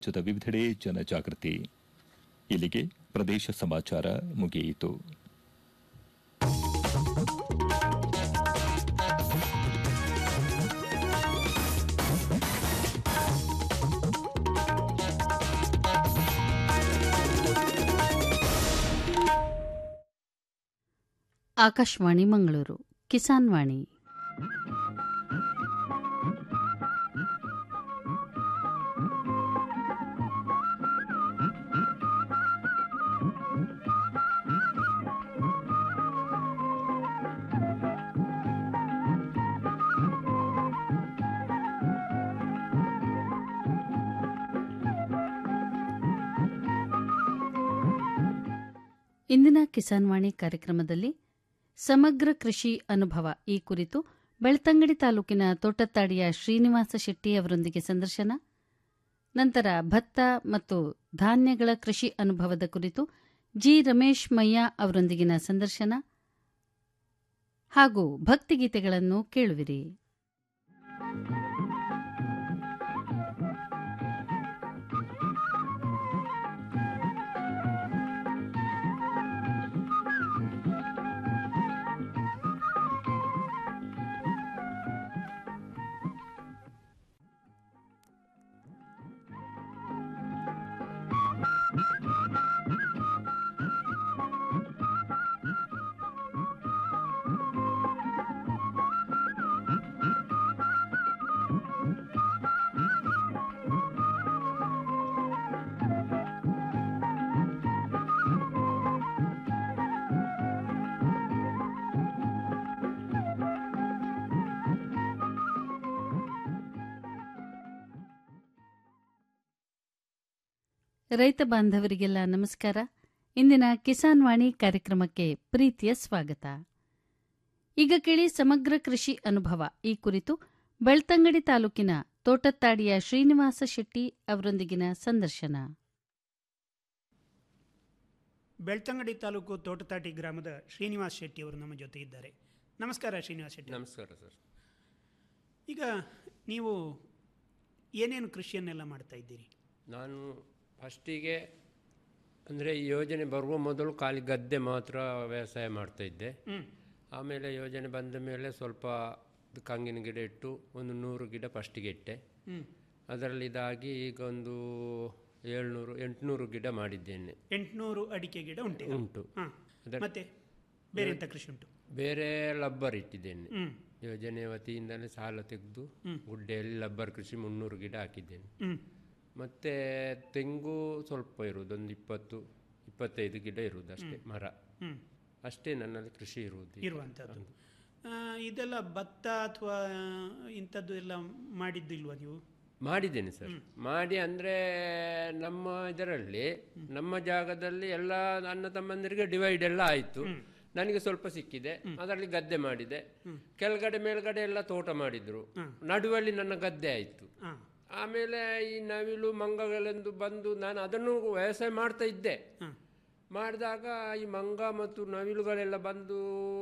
ರಾಜ್ಯದ ವಿವಿಧೆಡೆ ಜನಜಾಗೃತಿ ಇಲ್ಲಿಗೆ ಪ್ರದೇಶ ಸಮಾಚಾರ ಮುಗಿಯಿತು ಆಕಾಶವಾಣಿ ಮಂಗಳೂರು ಕಿಸಾನ್ ವಾಣಿ ಇಂದಿನ ಕಿಸಾನ್ ವಾಣಿ ಕಾರ್ಯಕ್ರಮದಲ್ಲಿ ಸಮಗ್ರ ಕೃಷಿ ಅನುಭವ ಈ ಕುರಿತು ಬೆಳ್ತಂಗಡಿ ತಾಲೂಕಿನ ತೋಟತ್ತಾಡಿಯ ಶ್ರೀನಿವಾಸ ಶೆಟ್ಟಿ ಅವರೊಂದಿಗೆ ಸಂದರ್ಶನ ನಂತರ ಭತ್ತ ಮತ್ತು ಧಾನ್ಯಗಳ ಕೃಷಿ ಅನುಭವದ ಕುರಿತು ಜಿ ರಮೇಶ್ ಮಯ್ಯ ಅವರೊಂದಿಗಿನ ಸಂದರ್ಶನ ಹಾಗೂ ಭಕ್ತಿಗೀತೆಗಳನ್ನು ಕೇಳುವಿರಿ ರೈತ ಬಾಂಧವರಿಗೆಲ್ಲ ನಮಸ್ಕಾರ ಇಂದಿನ ಕಿಸಾನ್ ವಾಣಿ ಕಾರ್ಯಕ್ರಮಕ್ಕೆ ಪ್ರೀತಿಯ ಸ್ವಾಗತ ಈಗ ಕೇಳಿ ಸಮಗ್ರ ಕೃಷಿ ಅನುಭವ ಈ ಕುರಿತು ಬೆಳ್ತಂಗಡಿ ತಾಲೂಕಿನ ತೋಟತ್ತಾಡಿಯ ಶ್ರೀನಿವಾಸ ಶೆಟ್ಟಿ ಅವರೊಂದಿಗಿನ ಸಂದರ್ಶನ ಬೆಳ್ತಂಗಡಿ ತಾಲೂಕು ತೋಟತಾಟಿ ಗ್ರಾಮದ ಶ್ರೀನಿವಾಸ್ ಶೆಟ್ಟಿ ಅವರು ನಮ್ಮ ಜೊತೆ ಇದ್ದಾರೆ ನಮಸ್ಕಾರ ಶ್ರೀನಿವಾಸ್ ಶೆಟ್ಟಿ ನಮಸ್ಕಾರ ಸರ್ ಈಗ ನೀವು ಏನೇನು ಕೃಷಿಯನ್ನೆಲ್ಲ ಮಾಡ್ತಾ ಇದ್ದೀರಿ ನಾನು ಫಸ್ಟಿಗೆ ಅಂದರೆ ಈ ಯೋಜನೆ ಬರುವ ಮೊದಲು ಖಾಲಿ ಗದ್ದೆ ಮಾತ್ರ ವ್ಯವಸಾಯ ಮಾಡ್ತಾ ಇದ್ದೆ ಹ್ಮ್. ಆಮೇಲೆ ಯೋಜನೆ ಬಂದ ಮೇಲೆ ಸ್ವಲ್ಪ ಇದು ಕಂಗಿನ ಗಿಡ ಇಟ್ಟು ಒಂದು ನೂರು ಗಿಡ ಫಸ್ಟಿಗೆ ಇಟ್ಟೆ ಹ್ಮ್. ಅದರಲ್ಲಿ ಇದಾಗಿ ಈಗ ಒಂದು ಏಳ್ನೂರು ಎಂಟುನೂರು ಗಿಡ ಮಾಡಿದ್ದೇನೆ ಎಂಟುನೂರು ಅಡಿಕೆ ಗಿಡ ಉಂಟು ಉಂಟು ಹಾಂ ಅದರ- ಮತ್ತೆ ಬೇರೆ ಎಂಥ ಕೃಷಿ ಉಂಟು ಬೇರೆ ಲಬ್ಬರ್ ಇಟ್ಟಿದ್ದೇನೆ ಹ್ಮ್. ಯೋಜನೆ ವತಿಯಿಂದಲೇ ಸಾಲ ತೆಗೆದು ಗುಡ್ಡೆಯಲ್ಲಿ ಲಬ್ಬರ್ ಕೃಷಿ ಮುನ್ನೂರು ಗಿಡ ಹಾಕಿದ್ದೇನೆ ಹ್ಮ್. ಮತ್ತು ತೆಂಗು ಸ್ವಲ್ಪ ಇರುವುದು ಒಂದು ಇಪ್ಪತ್ತು ಇಪ್ಪತ್ತೈದು ಗಿಡ ಇರುವುದು ಅಷ್ಟೇ ಮರ ಹ್ಮ್. ಅಷ್ಟೇ ನನ್ನಲ್ಲಿ ಕೃಷಿ ಇರುವುದು ಈಗ. ಇರುವಂಥದ್ದು ಆ, ಇದೆಲ್ಲ ಭತ್ತ ಅಥವಾ ಇಂಥದ್ದು ಎಲ್ಲ ಮಾಡಿದ್ದಿಲ್ವಾ ನೀವು ಮಾಡಿದ್ದೇನೆ ಸರ್ ಮಾಡಿ ಅಂದರೆ ನಮ್ಮ ಇದರಲ್ಲಿ ನಮ್ಮ ಜಾಗದಲ್ಲಿ ಎಲ್ಲ ಅಣ್ಣ ತಮ್ಮಂದಿರಿಗೆ ಡಿವೈಡ್ ಎಲ್ಲ ಆಯಿತು ನನಗೆ ಸ್ವಲ್ಪ ಸಿಕ್ಕಿದೆ ಅದರಲ್ಲಿ ಗದ್ದೆ ಮಾಡಿದೆ ಕೆಳಗಡೆ ಮೇಲ್ಗಡೆ ಎಲ್ಲ ತೋಟ ಮಾಡಿದ್ರು ನಡುವಲ್ಲಿ ನನ್ನ ಗದ್ದೆ ಆಯಿತು ಹಾಂ ಆಮೇಲೆ ಈ ನವಿಲು ಮಂಗಗಳೆಂದು ಬಂದು ನಾನು ಅದನ್ನು ವ್ಯವಸಾಯ ಮಾಡ್ತಾ ಇದ್ದೆ ಹಾಂ ಮಾಡಿದಾಗ ಈ ಮಂಗ ಮತ್ತು ನವಿಲುಗಳೆಲ್ಲ ಬಂದು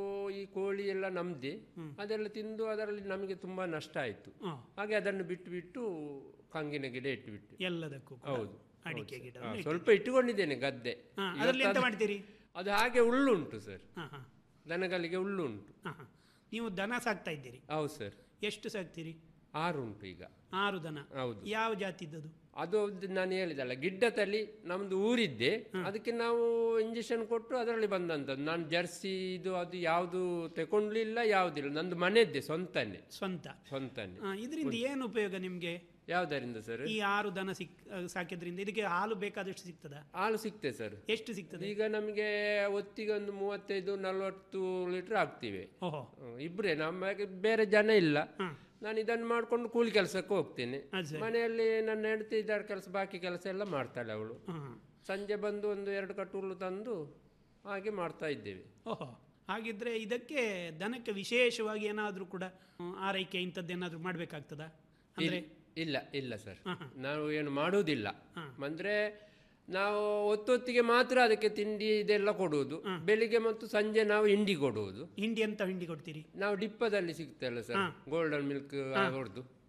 ಈ ಕೋಳಿ ಎಲ್ಲ ನಮ್ದಿ ಅದೆಲ್ಲ ತಿಂದು ಅದರಲ್ಲಿ ನಮಗೆ ತುಂಬಾ ನಷ್ಟ ಆಯಿತು ಹಾಂ ಹಾಗೆ ಅದನ್ನು ಬಿಟ್ಟು ಬಿಟ್ಟು ಕಂಗಿನ ಗಿಡ ಇಟ್ಟುಬಿಟ್ಟು ಎಲ್ಲದಕ್ಕೂ ಕೂಡ ಹೌದು ಅಡಿಕೆ ಗಿಡ ಹಾ, ಸ್ವಲ್ಪ ಇಟ್ಟುಕೊಂಡಿದ್ದೇನೆ ಗದ್ದೆ ಹಾಂ ಅದರಲ್ಲಿ ಎಂತ ಮಾಡ್ತೀರಿ ಅದು ಹಾಗೆ ಹುಲ್ಲುಂಟು ಸರ್ ಹಾಂ ಹಾಂ ದನಗಳಿಗೆ ಹುಲ್ಲುಂಟು ಹಾಂ ಹಾಂ ನೀವು ದನ ಸಾಕ್ತಾ ಇದ್ದೀರಿ ಹೌದು ಸರ್ ಎಷ್ಟು ಸಾಕ್ತೀರಿ ಆರು ಉಂಟು ಈಗ ಆರು ದನ ಹೌದು ಯಾವ ಜಾತಿದ್ದದು ಅದು ಒಂದು ನಾನು ಹೇಳಿದಲ್ಲ ಗಿಡ್ಡತಲ್ಲಿ ನಮ್ದು ಊರಿದ್ದೆ ಅದಕ್ಕೆ ನಾವು ಇಂಜೆಕ್ಷನ್ ಕೊಟ್ಟು ಅದರಲ್ಲಿ ಬಂದಂಥದ್ದು ನಾನು ಜರ್ಸಿ ಇದು ಅದು ಯಾವುದು ತಗೊಂಡ್ಲಿಲ್ಲ ಯಾವುದಿಲ್ಲ ನಂದು ಮನೆದ್ದೆ ಸ್ವಂತನೇ ಸ್ವಂತ ಸ್ವಂತನೇ ಆ, ಇದರಿಂದ ಏನು ಉಪಯೋಗ ನಿಮಗೆ ಯಾವುದರಿಂದ ಸರ್ ಈ ಆರು ದನ ಸಿಕ್ ಆ, ಸಾಕಿದ್ರಿಂದ ಇದಕ್ಕೆ ಹಾಲು ಬೇಕಾದಷ್ಟು ಸಿಗ್ತದ ಹಾಲು ಸಿಕ್ತೆ ಸರ್ ಎಷ್ಟು ಸಿಗ್ತದೆ ಈಗ ನಮಗೆ ಒತ್ತಿಗೆ ಒಂದು ಮೂವತ್ತೈದು ನಲವತ್ತು ಲೀಟರ್ ಆಗ್ತಿವೆ ಓಹೋ ಹ್ಮ್, ಇಬ್ರೇ ನಮಗೆ ಬೇರೆ ಜನ ಇಲ್ಲ ನಾನು ಇದನ್ನು ಮಾಡ್ಕೊಂಡು ಕೂಲಿ ಕೆಲಸಕ್ಕೆ ಹೋಗ್ತೇನೆ ಅದು ಸರಿ. ಮನೆಯಲ್ಲಿ ನನ್ನ ಹೆಂಡತಿ ಇದರ ಕೆಲಸ ಬಾಕಿ ಕೆಲಸ ಎಲ್ಲ ಮಾಡ್ತಾಳೆ ಅವಳು ಹಾಂ ಸಂಜೆ ಬಂದು ಒಂದು ಎರಡು ಕಟ್ಟು ಹುಲ್ಲು ತಂದು ಹಾಗೆ ಮಾಡ್ತಾ ಇದ್ದೇವೆ ಓಹೋ ಹಾಗಿದ್ರೆ ಇದಕ್ಕೆ ದನಕ್ಕೆ ವಿಶೇಷವಾಗಿ ಏನಾದರೂ ಕೂಡ ಹ್ಮ್, ಆರೈಕೆ ಇಂಥದ್ದೇನಾದರೂ ಮಾಡಬೇಕಾಗ್ತದಾ ಅಂದರೆ ಇಲ್- ಇಲ್ಲ ಇಲ್ಲ ಸರ್ ನಾವು ಏನು ಮಾಡುವುದಿಲ್ಲ ಅಂದ್ರೆ ನಾವು ಒತ್ತೊತ್ತಿಗೆ ಮಾತ್ರ ಅದಕ್ಕೆ ತಿಂಡಿ ಇದೆಲ್ಲ ಕೊಡುವುದು ಬೆಳಿಗ್ಗೆ ಮತ್ತು ಸಂಜೆ ನಾವು ಹಿಂಡಿ ಕೊಡುವುದು ಹಿಂಡಿ ಅಂತ ಹಿಂಡಿ ಕೊಡ್ತೀರಿ ನಾವು ಡಿಪ್ಪದಲ್ಲಿ ಸಿಗ್ತಲ್ಲ ಸರ್ ಗೋಲ್ಡನ್ ಮಿಲ್ಕ್ ಹೊಡೆದು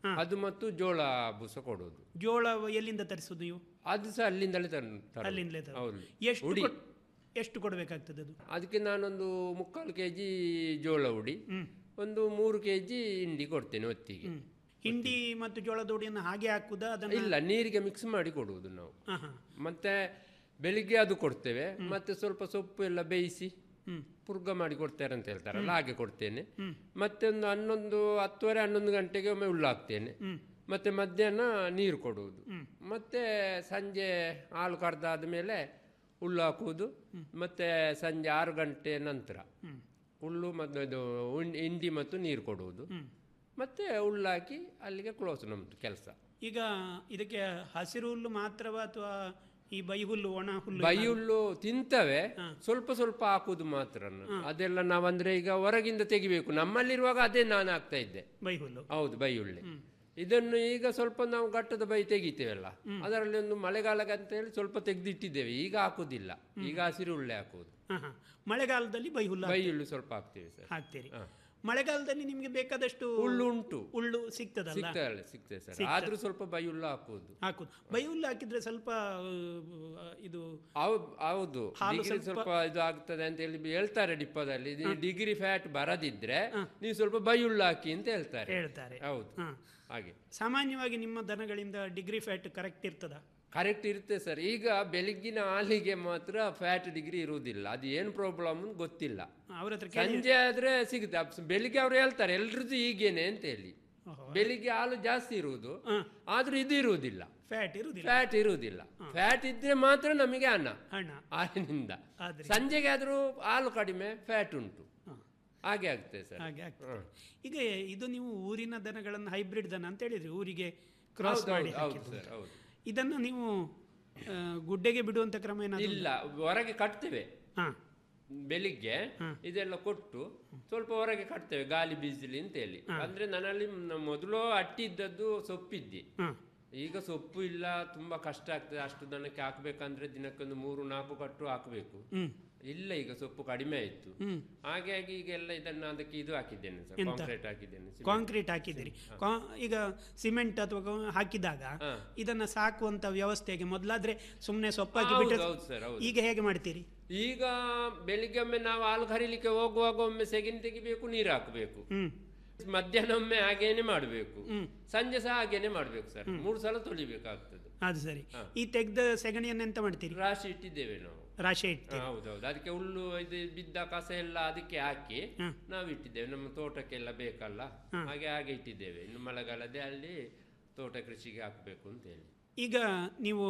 ಅದು ಮತ್ತು ಜೋಳ ಬೂಸ ಕೊಡೋದು ಜೋಳ ಎಲ್ಲಿಂದ ತರಿಸೋದು ನೀವು ಅದು ಸಹ ಅಲ್ಲಿಂದಲೇ ತನ್- ತರೋದು. ಅಲ್ಲಿಂದಲೇ ತರೋದು. ಹೌದು ಎಷ್ಟು ಉಡಿ ಕೊಡ್- ಎಷ್ಟು ಕೊಡಬೇಕಾಗ್ತದೆ ಅದು ಅದಕ್ಕೆ ನಾನೊಂದು ಮುಕ್ಕಾಲು ಕೆ ಜಿ ಜೋಳ ಉಡಿ ಹ್ಮ್. ಒಂದು ಮೂರು ಕೆ ಜಿ ಹಿಂಡಿ ಕೊಡ್ತೇನೆ ಹೊತ್ತಿಗೆ ಹ್ಮ್. ಹಿಂಡಿ ಮತ್ತು ಜೋಳದ ಹುಡಿಯನ್ನು ಹಾಗೆ ಹಾಕುದಾ ಅದನ್ನ ಇಲ್ಲ ನೀರಿಗೆ ಮಿಕ್ಸ್ ಮಾಡಿ ಕೊಡುವುದು ನಾವು ಹಾ ಹಾ ಮತ್ತೆ ಬೆಳಿಗ್ಗೆ ಅದು ಕೊಡ್ತೇವೆ ಮತ್ತೆ ಸ್ವಲ್ಪ ಸೊಪ್ಪು ಎಲ್ಲ ಬೇಯಿಸಿ ಹ್ಮ್. ಪುರ್ಗ ಮಾಡಿ ಕೊಡ್ತಾರೆ ಅಂತ ಹೇಳ್ತಾರಲ್ಲ ಹಾಗೆ ಕೊಡ್ತೇನೆ ಹ್ಮ್. ಮತ್ತೆ ಒಂದು ಹನ್ನೊಂದು ಹತ್ತುವರೆ ಹನ್ನೊಂದು ಗಂಟೆಗೆ ಒಮ್ಮೆ ಹುಲ್ಲು ಹಾಕ್ತೇನೆ ಹ್ಮ್. ಮತ್ತೆ ಮಧ್ಯಾಹ್ನ ನೀರು ಕೊಡುವುದು ಹ್ಮ್. ಮತ್ತೆ ಸಂಜೆ ಹಾಲು ಕರೆದಾದ ಮೇಲೆ ಹುಲ್ಲು ಹಾಕುವುದು ಮತ್ತೆ ಸಂಜೆ ಆರು ಗಂಟೆ ನಂತರ ಹ್ಮ್. ಹುಲ್ಲು ಮತ್ತು ಇದು ಉಂ- ಹಿಂಡಿ ಮತ್ತು ನೀರು ಕೊಡುವುದು ಹ್ಮ್. ಮತ್ತೆ ಹುಲ್ಲು ಹಾಕಿ ಅಲ್ಲಿಗೆ ಕ್ಲೋಸ್ ನಮ್ಮದು ಕೆಲಸ ಈಗ ಇದಕ್ಕೆ ಹಸಿರು ಹುಲ್ಲು ಮಾತ್ರವಾ ಅಥವಾ ಈ ಬೈ ಹುಲ್ಲು ಒಣ ಹುಲ್ಲು ಬೈ ಹುಲ್ಲು ತಿಂತವೆ ಸ್ವಲ್ಪ ಸ್ವಲ್ಪ ಹಾಕುದು ಮಾತ್ರ ಅದೆಲ್ಲ ನಾವಂದ್ರೆ ಈಗ ಹೊರಗಿಂದ ತೆಗಿಬೇಕು ನಮ್ಮಲ್ಲಿರುವಾಗ ಅದೇ ನಾನು ಹಾಕ್ತಾ ಇದ್ದೆ ಬೈ ಹುಲ್ಲು ಹೌದು ಬೈ ಹುಳ್ಳಿ ಇದನ್ನು ಈಗ ಸ್ವಲ್ಪ ನಾವು ಘಟ್ಟದ ಬೈ ತೆಗಿತೇವಲ್ಲ ಅದರಲ್ಲಿ ಒಂದು ಮಳೆಗಾಲಕ್ಕೆ ಅಂತ ಹೇಳಿ ಸ್ವಲ್ಪ ತೆಗೆದಿಟ್ಟಿದ್ದೇವೆ ಈಗ ಹಾಕುದಿಲ್ಲ ಈಗ ಹಸಿರು ಹುಳ್ಳೆ ಹಾಕುವುದು ಹಾ ಹಾ ಮಳೆಗಾಲದಲ್ಲಿ ಬೈ ಹುಲ್ಲು ಬೈ ಹುಲ್ಲು ಸ್ವಲ್ಪ ಹಾಕ್ತೇವೆ ಸರ್ ಹಾಕ್ತೀರಿ ಹಾ. ಮಳೆಗಾಲದಲ್ಲಿ ನಿಮ್ಗೆ ಬೇಕಾದಷ್ಟು ಹುಲ್ಲು ಉಂಟು ಹುಲ್ಲು ಸಿಗ್ತದಲ್ಲ ಸಿಗ್ತದೆ ಸಿಗ್ತದೆ ಸರ್ ಆದ್ರೂ ಸ್ವಲ್ಪ ಬೈ ಹುಲ್ಲು ಹಾಕುವುದು ಹಾಕುದು ಬೈ ಹುಲ್ಲು ಹಾಕಿದ್ರೆ ಸ್ವಲ್ಪ ಆ, ಇದು ಹೌದು ಹೌದು ಡಿಗ್ರಿ ಸ್ವಲ್ಪ ಇದು ಆಗ್ತದೆ ಅಂತ ಹೇಳಿ ಹೇಳ್ತಾರೆ ಡಿಪ್ಪದಲ್ಲಿ ಇದು ಡಿಗ್ರಿ ಫ್ಯಾಟ್ ಬರದಿದ್ರೆ ನೀವು ಸ್ವಲ್ಪ ಬೈಯುಳ್ಳು ಹಾಕಿ ಅಂತ ಹೇಳ್ತಾರೆ ಹೇಳ್ತಾರೆ ಹೌದು ಹಾ ಹಾಗೆ ಸಾಮಾನ್ಯವಾಗಿ ನಿಮ್ಮ ದನಗಳಿಂದ ಡಿಗ್ರಿ ಫ್ಯಾಟ್ ಕರೆಕ್ಟ್ ಇರ್ತದ ಕರೆಕ್ಟ್ ಇರುತ್ತೆ ಸರ್ ಈಗ ಬೆಳಗ್ಗಿನ ಹಾಲಿಗೆ ಮಾತ್ರ ಫ್ಯಾಟ್ ಡಿಗ್ರಿ ಇರುವುದಿಲ್ಲ ಅದು ಏನು ಪ್ರಾಬ್ಲಮ್ ಗೊತ್ತಿಲ್ಲ ಅವ್ರ ಹತ್ರ ಕೇಳಿ ಸಂಜೆ ಆದ್ರೆ ಸಿಗುತ್ತೆ ಅಪ್ಸ್- ಬೆಳಿಗ್ಗೆ ಅವ್ರು ಹೇಳ್ತಾರೆ ಎಲ್ರದ್ದು ಹೀಗೇನೆ ಅಂತ ಹೇಳಿ ಓಹೋ. ಬೆಳಿಗ್ಗೆ ಹಾಲು ಜಾಸ್ತಿ ಇರುವುದು ಹಾ. ಆದ್ರೂ ಇದು ಇರುವುದಿಲ್ಲ ಫ್ಯಾಟ್ ಇರುವುದಿಲ್ಲ ಫ್ಯಾಟ್ ಇರುವುದಿಲ್ಲ ಫ್ಯಾಟ್ ಇದ್ರೆ ಮಾತ್ರ ನಮಗೆ ಅನ್ನ ಹಣ ಹಾಲಿನಿಂದ ಆದ್ರೆ ಸಂಜೆಗೆ ಆದ್ರೂ ಹಾಲು ಕಡಿಮೆ ಫ್ಯಾಟ್ ಉಂಟು ಹಾ. ಹಾಗೆ ಆಗ್ತದೆ ಸರ್ ಹಾಗೆ ಆಗ್ತದೆ ಹ್ಮ್. ಈಗ ಇದು ನೀವು ಊರಿನ ದನಗಳನ್ನು ಹೈಬ್ರಿಡ್ ದನ ಅಂತ ಹೇಳಿದ್ರಿ ಊರಿಗೆ ಕ್ರಾಸ್ ಹೌದು, ಮಾಡಿ ಹೌದು, ಹೌದು ಹಾಕಿದ್ದು. ಸರ್ ಹೌದು ಇದನ್ನ ನೀವು ಆ, ಗುಡ್ಡೆಗೆ ಬಿಡುವಂತ ಕ್ರಮ ಏನಾದ್ರು ಇಲ್ಲ ಹೊರಗೆ ಕಟ್ತೇವೆ ಹಾ ಬೆಳಿಗ್ಗೆ ಇದೆಲ್ಲ ಕೊಟ್ಟು ಸ್ವಲ್ಪ ಹೊರಗೆ ಕಟ್ತೇವೆ ಗಾಳಿ ಬೀಸಲಿ ಅಂತ ಹೇಳಿ ಅಂದ್ರೆ ನನ್ನಲ್ಲಿ ಮ- ಮೊದಲು ಅಟ್ಟಿ ಇದ್ದದ್ದು ಸೊಪ್ಪಿದ್ದಿ ಹಾ ಈಗ ಸೊಪ್ಪು ಇಲ್ಲ ತುಂಬಾ ಕಷ್ಟ ಆಗ್ತದೆ ಅಷ್ಟು ದನಕ್ಕೆ ಹಾಕ್ಬೇಕಂದ್ರೆ ದಿನಕ್ಕೊಂದು ಮೂರು ನಾಲ್ಕು ಕಟ್ಟು ಹಾಕಬೇಕು ಹ್ಮ್ ಇಲ್ಲ ಈಗ ಸೊಪ್ಪು ಕಡಿಮೆ ಆಯ್ತು ಹ್ಮ್ ಹಾಗಾಗಿ ಈಗ ಎಲ್ಲ ಇದನ್ನ ಅದಕ್ಕೆ ಇದು ಹಾಕಿದ್ದೇನೆ ಸರ್ ಕಾಂಕ್ರೀಟ್ ಹಾಕಿದ್ದೇನೆ ಸಿಮೆಂಟ್. ಕಾಂಕ್ರೀಟ್ ಹಾಕಿದ್ದೀರಿ ಕಾ- ಈಗ ಸಿಮೆಂಟ್ ಅಥವಾ ಕಾ- ಹಾಕಿದಾಗ ಹಾ. ಇದನ್ನ ಸಾಕುವಂತ ವ್ಯವಸ್ಥೆಗೆ ಮೊದಲಾದ್ರೆ ಸುಮ್ಮನೆ ಸೊಪ್ಪಾಕಿ ಹೌದು, ಬಿಟ್ಟರೆ ಹೌದು ಸರ್ ಹೌದು ಈಗ ಹೇಗೆ ಮಾಡ್ತೀರಿ ಈಗ ಬೆಳಿಗ್ಗೆ ಒಮ್ಮೆ ನಾವು ಹಾಲು ಕರೀಲಿಕ್ಕೆ ಹೋಗುವಾಗ ಒಮ್ಮೆ ಸೆಗಣಿ ತೆಗಿಬೇಕು ನೀರು ಹಾಕಬೇಕು ಹ್ಮ್ ಮಧ್ಯಾಹ್ನ ಒಮ್ಮೆ ಹಾಗೇನೆ ಮಾಡಬೇಕು ಹ್ಮ್. ಸಂಜೆ ಸಹ ಹಾಗೇನೆ ಮಾಡ್ಬೇಕು ಸರ್ ಮೂರು ಸಲ ತೊಳಿಬೇಕಾಗ್ತದೆ ಅದು ಸರಿ ಈ ತೆಗ್ದ ಸೆಗಣಿಯನ್ನ ಎಂತ ಮಾಡ್ತೀರಿ ರಾಶಿ ಇಟ್ಟಿದ್ದೇವೆ ನಾವು ರಾಶಿ ಇಡ್ತೀರಿ ಹೌದೌದು ಅದಕ್ಕೆ ಹುಲ್ಲು ಇದು ಬಿದ್ದ ಕಸ ಎಲ್ಲ ಅದಕ್ಕೆ ಹಾಕಿ ಹ್ಮ್. ನಾವು ಇಟ್ಟಿದ್ದೇವೆ ನಮ್ಮ ತೋಟಕ್ಕೆಲ್ಲ ಬೇಕಲ್ಲ ಹಾಗೆ ಹಾಗೆ ಇಟ್ಟಿದ್ದೇವೆ ಇನ್ನು ಮಳೆಗಾಲದೇ ಅಲ್ಲಿ ತೋಟ ಕೃಷಿಗೆ ಹಾಕಬೇಕು ಅಂತ ಹೇಳಿ ಈಗ ನೀವು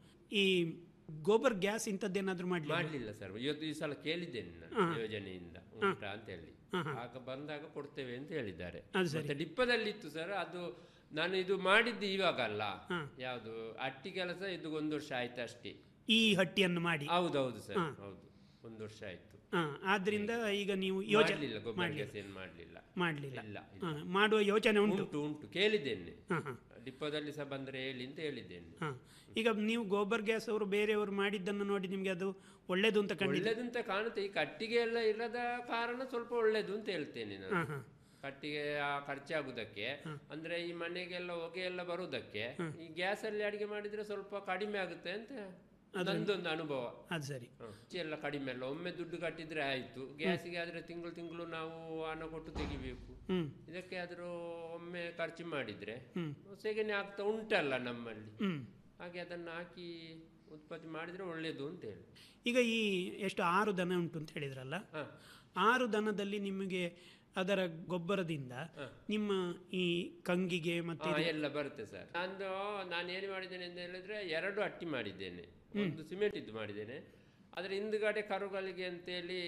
ಈ ಗೋಬರ್ ಗ್ಯಾಸ್ ಇಂಥದ್ದೇನಾದ್ರೂ ಮಾಡ್ಲಿ ಮಾಡ್ಲಿಲ್ಲ ಸರ್ ಇವತ್ತು ಈ ಸಲ ಕೇಳಿದ್ದೇನೆ ನಾನು ಯೋಜನೆಯಿಂದ ಉಂಟಾ ಅಂತ ಹೇಳಿ ಆಗ ಬಂದಾಗ ಕೊಡ್ತೇವೆ ಅಂತ ಹೇಳಿದ್ದಾರೆ ಅದು ಸರಿ. ಮತ್ತೆ ಡಿಪ್ಪದಲ್ಲಿತ್ತು ಸರ್ ಅದು ನಾನು ಇದು ಮಾಡಿದ್ದು ಇವಾಗ ಅಲ್ಲ ಯಾವುದು ಅಟ್ಟಿ ಕೆಲಸ ಇದು ಒಂದು ವರ್ಷ ಆಯ್ತು ಅಷ್ಟೇ ಈ ಹಟ್ಟಿಯನ್ನು ಮಾಡಿ ಹೌದೌದು ಸರ್ ಹೌದು ಒಂದು ವರ್ಷ ಆಯ್ತು ಹಾ, ಆದ್ರಿಂದ ಈಗ ನೀವು ಯೋಜನೆ ಮಾಡ್ಲಿಲ್ಲ ಗೊಬ್ಬರ ಗ್ಯಾಸ್ ಏನು ಮಾಡ್ಲಿಲ್ಲ ಮಾಡ್ಲಿಲ್ಲ ಇಲ್ಲ ಹಾ, ಮಾಡುವ ಯೋಚನೆ ಉಂಟು ಉಂಟು ಉಂಟು ಕೇಳಿದ್ದೇನೆ ಹಾ ಹಾ ಡಿಪ್ಪೋದಲ್ಲಿ ಸಹ ಬಂದ್ರೆ ಹೇಳಿ ಅಂತ ಹೇಳಿದ್ದೇನೆ ಹಾ ಈಗ ನೀವು ಗೋಬರ್ ಗ್ಯಾಸ್ ಅವರು ಬೇರೆಯವರು ಮಾಡಿದ್ದನ್ನು ನೋಡಿ ನಿಮ್ಗೆ ಅದು ಒಳ್ಳೇದು ಅಂತ ಕಂಡಿದೆ ಒಳ್ಳೇದಂತ ಕಾಣುತ್ತೆ ಈ ಕಟ್ಟಿಗೆ ಎಲ್ಲ ಇಲ್ಲದ ಕಾರಣ ಸ್ವಲ್ಪ ಒಳ್ಳೇದು ಅಂತ ಹೇಳ್ತೇನೆ ನಾನು ಹಾ ಹಾ ಕಟ್ಟಿಗೆ ಆ ಖರ್ಚಾಗುದಕ್ಕೆ ಅಂದ್ರೆ ಈ ಮನೆಗೆಲ್ಲ ಹೊಗೆ ಎಲ್ಲ ಬರುವುದಕ್ಕೆ ಈ ಗ್ಯಾಸ್ ಅಲ್ಲಿ ಅಡಿಗೆ ಮಾಡಿದ್ರೆ ಸ್ವಲ್ಪ ಕಡಿಮೆ ಆಗುತ್ತೆ ಅಂತ ನಂದೊಂದು ಅನುಭವ ಅದು ಸರಿ ಹ. ಎಲ್ಲ ಕಡಿಮೆ ಅಲ್ಲ ಒಮ್ಮೆ ದುಡ್ಡು ಕಟ್ಟಿದ್ರೆ ಆಯ್ತು ಗ್ಯಾಸಿಗೆ ಆದ್ರೆ ತಿಂಗಳು ತಿಂಗಳು ನಾವು ಹಣ ಕೊಟ್ಟು ತೆಗಿಬೇಕು ಹ್ಮ್ ಇದಕ್ಕೆ ಆದ್ರೂ ಒಮ್ಮೆ ಖರ್ಚು ಮಾಡಿದ್ರೆ ಹ್ಮ್. ಸೆಗಣಿ ಆಗ್ತಾ ಉಂಟಲ್ಲ ನಮ್ಮಲ್ಲಿ ಹ್ಮ್ ಹಾಗೆ ಅದನ್ನು ಹಾಕಿ ಉತ್ಪತ್ತಿ ಮಾಡಿದ್ರೆ ಒಳ್ಳೇದು ಅಂತ ಹೇಳಿ ಈಗ ಈ ಎಷ್ಟು ಆರು ದನ ಉಂಟು ಅಂತ ಹೇಳಿದ್ರಲ್ಲ ಹ. ಆರು ದನದಲ್ಲಿ ನಿಮಗೆ ಅದರ ಗೊಬ್ಬರದಿಂದ ನಿಮ್ಮ ಈ ಕಂಗಿಗೆ ಮತ್ತೆ ಹಾ, ಎಲ್ಲ ಬರುತ್ತೆ ಸರ್ ನಾನು ನಾನು ಏನು ಮಾಡಿದ್ದೇನೆ ಅಂತ ಹೇಳಿದ್ರೆ ಎರಡು ಅಟ್ಟಿ ಮಾಡಿದ್ದೇನೆ ಒಂದು ಸಿಮೆಂಟ್ ಇದ್ದು ಮಾಡಿದ್ದೇನೆ ಅದರ ಹಿಂದುಗಡೆ ಕರುಗಳಿಗೆ ಅಂತೇಳಿ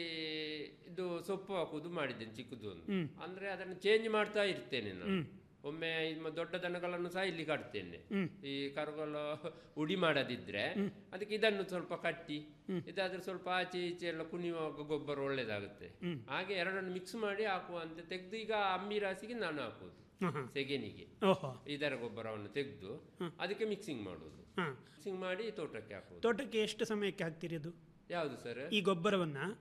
ಇದು ಸೊಪ್ಪು ಹಾಕುದು ಮಾಡಿದ್ದೇನೆ ಚಿಕ್ಕದು ಒಂದು ಅಂದ್ರೆ ಅದನ್ನು ಚೇಂಜ್ ಮಾಡ್ತಾ ಇರ್ತೇನೆ ನಾನು ಒಮ್ಮೆ ಈ ಮ- ದೊಡ್ಡ ದನಗಳನ್ನು ಸಹ ಇಲ್ಲಿ ಕಟ್ತೇನೆ ಈ ಕರುಗಳು ಉಡಿ ಮಾಡದಿದ್ರೆ ಅದಕ್ಕೆ ಇದನ್ನು ಸ್ವಲ್ಪ ಕಟ್ಟಿ ಇದಾದ್ರೆ ಸ್ವಲ್ಪ ಆಚೆ ಈಚೆ ಎಲ್ಲ ಕುಣಿಯುವಾಗ ಗೊಬ್ಬರ ಒಳ್ಳೇದಾಗುತ್ತೆ ಹಾಗೆ ಎರಡನ್ನು ಮಿಕ್ಸ್ ಮಾಡಿ ಹಾಕುವ ಅಂತ ತೆಗೆದು ಈಗ ಅಮ್ಮಿ ರಾಸಿಗೆ ನಾನು ಹಾಕುವುದು ಹಾ ಹಾ ಸೆಗಣಿಗೆ ಓಹೋ ಇದರ ಗೊಬ್ಬರವನ್ನು ತೆಗೆದು ಅದಕ್ಕೆ ಮಿಕ್ಸಿಂಗ್ ಮಾಡುವುದು ಹಾ ಮಿಕ್ಸಿಂಗ್ ಮಾಡಿ ತೋಟಕ್ಕೆ ಹಾಕುವುದು ತೋಟಕ್ಕೆ ಎಷ್ಟು ಸಮಯಕ್ಕೆ ಹಾಕ್ತೀರಿ ಅದು ಯಾವುದು ಸರ್ ಈ ಗೊಬ್ಬರವನ್ನ ಹಾ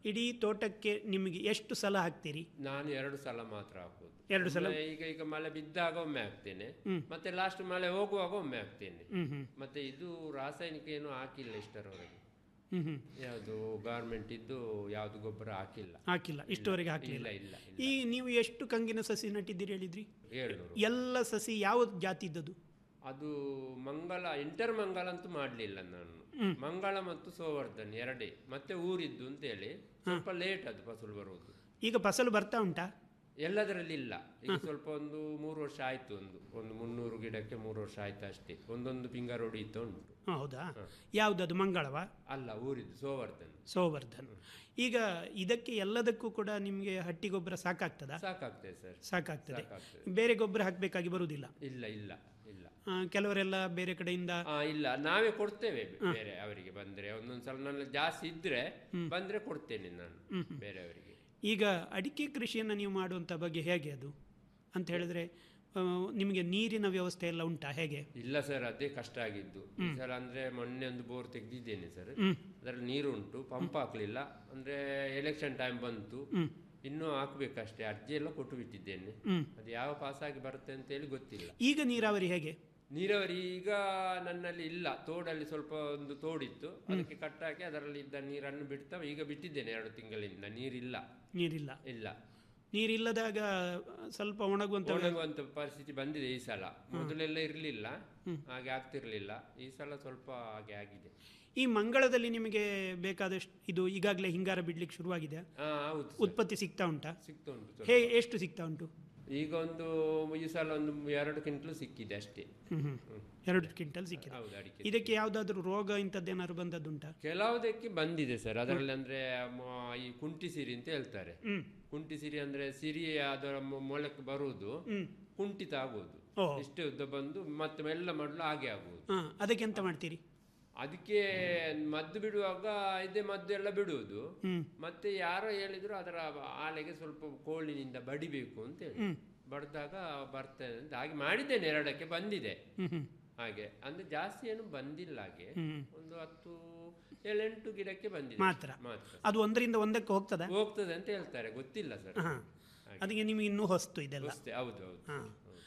ಇಡೀ ತೋಟಕ್ಕೆ ನಿಮಗೆ ಎಷ್ಟು ಸಲ ಹಾಕ್ತೀರಿ ನಾನು ಎರಡು ಸಲ ಮಾತ್ರ ಹಾಕುದು ಎರಡು ಸಲ? ಒಮ್ಮೆ ಈಗ ಈಗ ಮಳೆ ಬಿದ್ದಾಗ ಒಮ್ಮೆ ಹಾಕ್ತೇನೆ ಮತ್ತೆ ಲಾಸ್ಟ್ ಮಳೆ ಹೋಗುವಾಗ ಒಮ್ಮೆ ಹಾಕ್ತೇನೆ ಹ್ಮ್ ಹ್ಮ್ ಮತ್ತೆ ಇದು ರಾಸಾಯನಿಕ ಏನು ಹಾಕಿಲ್ಲ ಇಷ್ಟರವರೆಗೆ ಹ್ಮ್ ಹ್ಮ್ ಯಾವುದು ಗಾರ್ಮೆಂಟ್ ಇದ್ದು ಯಾವುದು ಗೊಬ್ಬರ ಹಾಕಿಲ್ಲ ಹಾಕಿಲ್ಲ ಇಷ್ಟವರೆಗೆ ಹಾಕಲಿಲ್ಲ ಇಲ್ಲ ಇಲ್ಲ ಇಲ್ಲ ಈ ನೀವು ಎಷ್ಟು ಕಂಗಿನ ಸಸಿ ನಟ್ಟಿದ್ದೀರಿ ಹೇಳಿದ್ರಿ ಏಳ್ನೂರು ಎಲ್ಲ ಸಸಿ ಯಾವ ಜಾತಿ ಇದ್ದದ್ದು ಅದು ಮಂಗಳ ಇಂಟರ್ ಮಂಗಳ ಅಂತೂ ಮಾಡಲಿಲ್ಲ ನಾನು ಮಂಗಳ ಮತ್ತು ಸೋವರ್ಧನ್ ಎರಡೇ ಮತ್ತೆ ಊರಿದ್ದು ಅಂತೇಳಿ ಸ್ವಲ್ಪ ಲೇಟ್ ಅದು ಫಸಲು ಬರುವುದು ಈಗ ಫಸಲು ಬರ್ತಾ ಉಂಟಾ ಎಲ್ಲದರಲ್ಲಿ ಇಲ್ಲ ಈಗ ಸ್ವಲ್ಪ ಒಂದು ಮೂರು ವರ್ಷ ಆಯ್ತು ಒಂದು ಒಂದು ಮುನ್ನೂರು ಗಿಡಕ್ಕೆ ಮೂರು ವರ್ಷ ಆಯ್ತು ಅಷ್ಟೇ ಒಂದೊಂದು ಫಿಂಗರ್ ಹೊಡಿಯುತ್ತಾ ಉಂಟು ಹ, ಹೌದಾ ಯಾವುದದು ಮಂಗಳವ ಅಲ್ಲ ಊರಿದ್ದು ಸೋವರ್ಧನ್ ಸೋವರ್ಧನ್ ಈಗ ಇದಕ್ಕೆ ಎಲ್ಲದಕ್ಕೂ ಕೂಡ ನಿಮಗೆ ಹಟ್ಟಿ ಗೊಬ್ಬರ ಸಾಕಾಗ್ತದಾ ಸಾಕಾಗ್ತದೆ ಸರ್ ಸಾಕಾಗ್ತದೆ ಸಾಕಾಗ್ತದೆ ಬೇರೆ ಗೊಬ್ಬರ ಹಾಕಬೇಕಾಗಿ ಬರುವುದಿಲ್ಲ ಇಲ್ಲ ಇಲ್ಲ ಇಲ್ಲ ಆ, ಕೆಲವರೆಲ್ಲ ಬೇರೆ ಕಡೆಯಿಂದ ಆ, ಇಲ್ಲ ನಾವೇ ಕೊಡ್ತೇವೆ ಬೇರೆ ಅವರಿಗೆ ಬಂದ್ರೆ ಒಂದೊಂದು ಸಲ ನನ್ನ ಜಾಸ್ತಿ ಇದ್ರೆ ಬಂದ್ರೆ ಕೊಡ್ತೇನೆ ನಾನು ಬೇರೆಯವರಿಗೆ ಈಗ ಅಡಿಕೆ ಕೃಷಿಯನ್ನು ನೀವು ಮಾಡುವಂಥ ಬಗ್ಗೆ ಹೇಗೆ ಅದು ಅಂತ ಹೇಳಿದ್ರೆ ಆ, ನಿಮಗೆ ನೀರಿನ ವ್ಯವಸ್ಥೆ ಎಲ್ಲ ಉಂಟಾ ಹೇಗೆ ಇಲ್ಲ ಸರ್ ಅದೇ ಕಷ್ಟ ಆಗಿದ್ದು ಈ ಸಲ ಅಂದ್ರೆ ಮೊನ್ನೆ ಒಂದು ಬೋರ್ ತೆಗೆದಿದ್ದೇನೆ ಸರ್ ಹ್ಮ್. ಅದರಲ್ಲಿ ನೀರು ಉಂಟು ಪಂಪ್ ಹಾಕ್ಲಿಲ್ಲ ಅಂದ್ರೆ ಎಲೆಕ್ಷನ್ ಟೈಮ್ ಬಂತು ಇನ್ನೂ ಹಾಕ್ಬೇಕಷ್ಟೇ ಅರ್ಜಿ ಎಲ್ಲ ಕೊಟ್ಟು ಬಿಟ್ಟಿದ್ದೇನೆ ಹ್ಮ್. ಅದು ಯಾವ ಪಾಸ್ ಆಗಿ ಬರುತ್ತೆ ಅಂತ ಹೇಳಿ ಗೊತ್ತಿಲ್ಲ ಈಗ ನೀರಾವರಿ ಹೇಗೆ ನೀರಾವರಿ ಈಗ ನನ್ನಲ್ಲಿ ಇಲ್ಲ ತೋಡಲ್ಲಿ ಸ್ವಲ್ಪ ಒಂದು ತೋಡಿತ್ತು ಅದಕ್ಕೆ ಕಟ್ಟಾಕಿ ಅದರಲ್ಲಿ ಇದ್ದ ನೀರನ್ನು ಬಿಡ್ತಾ ಈಗ ಬಿಟ್ಟಿದ್ದೇನೆ ಎರಡು ತಿಂಗಳಿಂದ ನೀರಿಲ್ಲ ನೀರಿಲ್ಲ ಇಲ್ಲ ನೀರಿಲ್ಲದಾಗ ಸ್ವಲ್ಪ ಒಣಗುವಂಥ ಒಣಗುವಂತ ಪರಿಸ್ಥಿತಿ ಬಂದಿದೆ ಈ ಸಲ ಮೊದಲೆಲ್ಲ ಇರಲಿಲ್ಲ ಹಾಗೆ ಆಗ್ತಿರ್ಲಿಲ್ಲ ಈ ಸಲ ಸ್ವಲ್ಪ ಹಾಗೆ ಆಗಿದೆ ಈ ಮಂಗಳದಲ್ಲಿ ನಿಮಗೆ ಬೇಕಾದಷ್ಟು ಇದು ಈಗಾಗಲೇ ಹಿಂಗಾರ ಬಿಡ್ಲಿಕ್ಕೆ ಶುರುವಾಗಿದೆ ಹಾ ಹೌದು ಸರ್. ಉತ್ಪತ್ತಿ ಸಿಗ್ತಾ ಉಂಟಾ ಸಿಗ್ತಾ ಉಂಟು ಸ್ವಲ್ಪ. ಹೇ ಎಷ್ಟು ಸಿಗ್ತಾ ಉಂಟು ಈಗ ಒಂದು ಈ ಸಲ ಒಂದು ಎರಡು ಕ್ವಿಂಟಲ್ ಸಿಕ್ಕಿದೆ ಅಷ್ಟೇ ಹ್ಮ್ ಹ್ಮ್. ಎರಡು ಕ್ವಿಂಟಲ್ ಸಿಕ್ಕಿದೆ ಹೌದು ಅಡಿಕೆ ಇದಕ್ಕೆ ಯಾವುದಾದ್ರೂ ರೋಗ ಇಂಥದ್ದೇನಾದ್ರು ಬಂದದ್ದುಂಟಾ ಕೆಲವುದಕ್ಕೆ ಬಂದಿದೆ ಸರ್ ಅದರಲ್ಲಿ ಅಂದ್ರೆ ಮ- ಈ ಕುಂಟಿ ಸಿರಿ ಅಂತ ಹೇಳ್ತಾರೆ ಹ್ಮ್ ಕುಂಟಿ ಸಿರಿ ಅಂದ್ರೆ ಸಿರಿ ಅದರ ಮೊ- ಮೊಳಕೆ ಬರುವುದು ಹ್ಮ್ ಕುಂಠಿತ ಆಗುವುದು ಓ. ಇಷ್ಟೇ ಉದ್ದ ಬಂದು ಮತ್ತೆ ಮೆಲ್ಲ ಮಾಡಲು ಹಾಗೆ ಆಗುವುದು ಹಾ ಅದಕ್ಕೆ ಎಂತ ಮಾಡ್ತೀರಿ ಅದಕ್ಕೆ ಮದ್ದು ಬಿಡುವಾಗ ಇದೇ ಮದ್ದು ಎಲ್ಲ ಬಿಡುವುದು ಹ್ಮ್ ಮತ್ತೆ ಯಾರೋ ಹೇಳಿದ್ರು ಅದರ ಆಲೆಗೆ ಸ್ವಲ್ಪ ಕೋಳಿನಿಂದ ಬಡಿಬೇಕು ಅಂತ ಹೇಳಿ ಬಡ್ದಾಗ ಬರ್ತದೆ ಅಂತ ಹಾಗೆ ಮಾಡಿದ್ದೇನೆ ಎರಡಕ್ಕೆ ಬಂದಿದೆ ಹ್ಮ್ ಹ್ಮ್ ಹಾಗೆ ಅಂದ್ರೆ ಜಾಸ್ತಿ ಏನು ಬಂದಿಲ್ಲ ಹಾಗೆ ಹ್ಮ್. ಒಂದು ಹತ್ತು ಏಳೆಂಟು ಗಿಡಕ್ಕೆ ಬಂದಿದೆ ಮಾತ್ರ ಮಾತ್ರ ಅದು ಒಂದರಿಂದ ಒಂದಕ್ಕೆ ಹೋಗ್ತದ ಹೋಗ್ತದೆ ಅಂತ ಹೇಳ್ತಾರೆ ಗೊತ್ತಿಲ್ಲ ಸರ್ ಹಾ ಅದಕ್ಕೆ ನಿಮಗೆ ಇನ್ನೂ ಹೊಸ್ತು ಇದೆಲ್ಲ ಅಷ್ಟೇ ಹೌದು ಹೌದು ಹಾ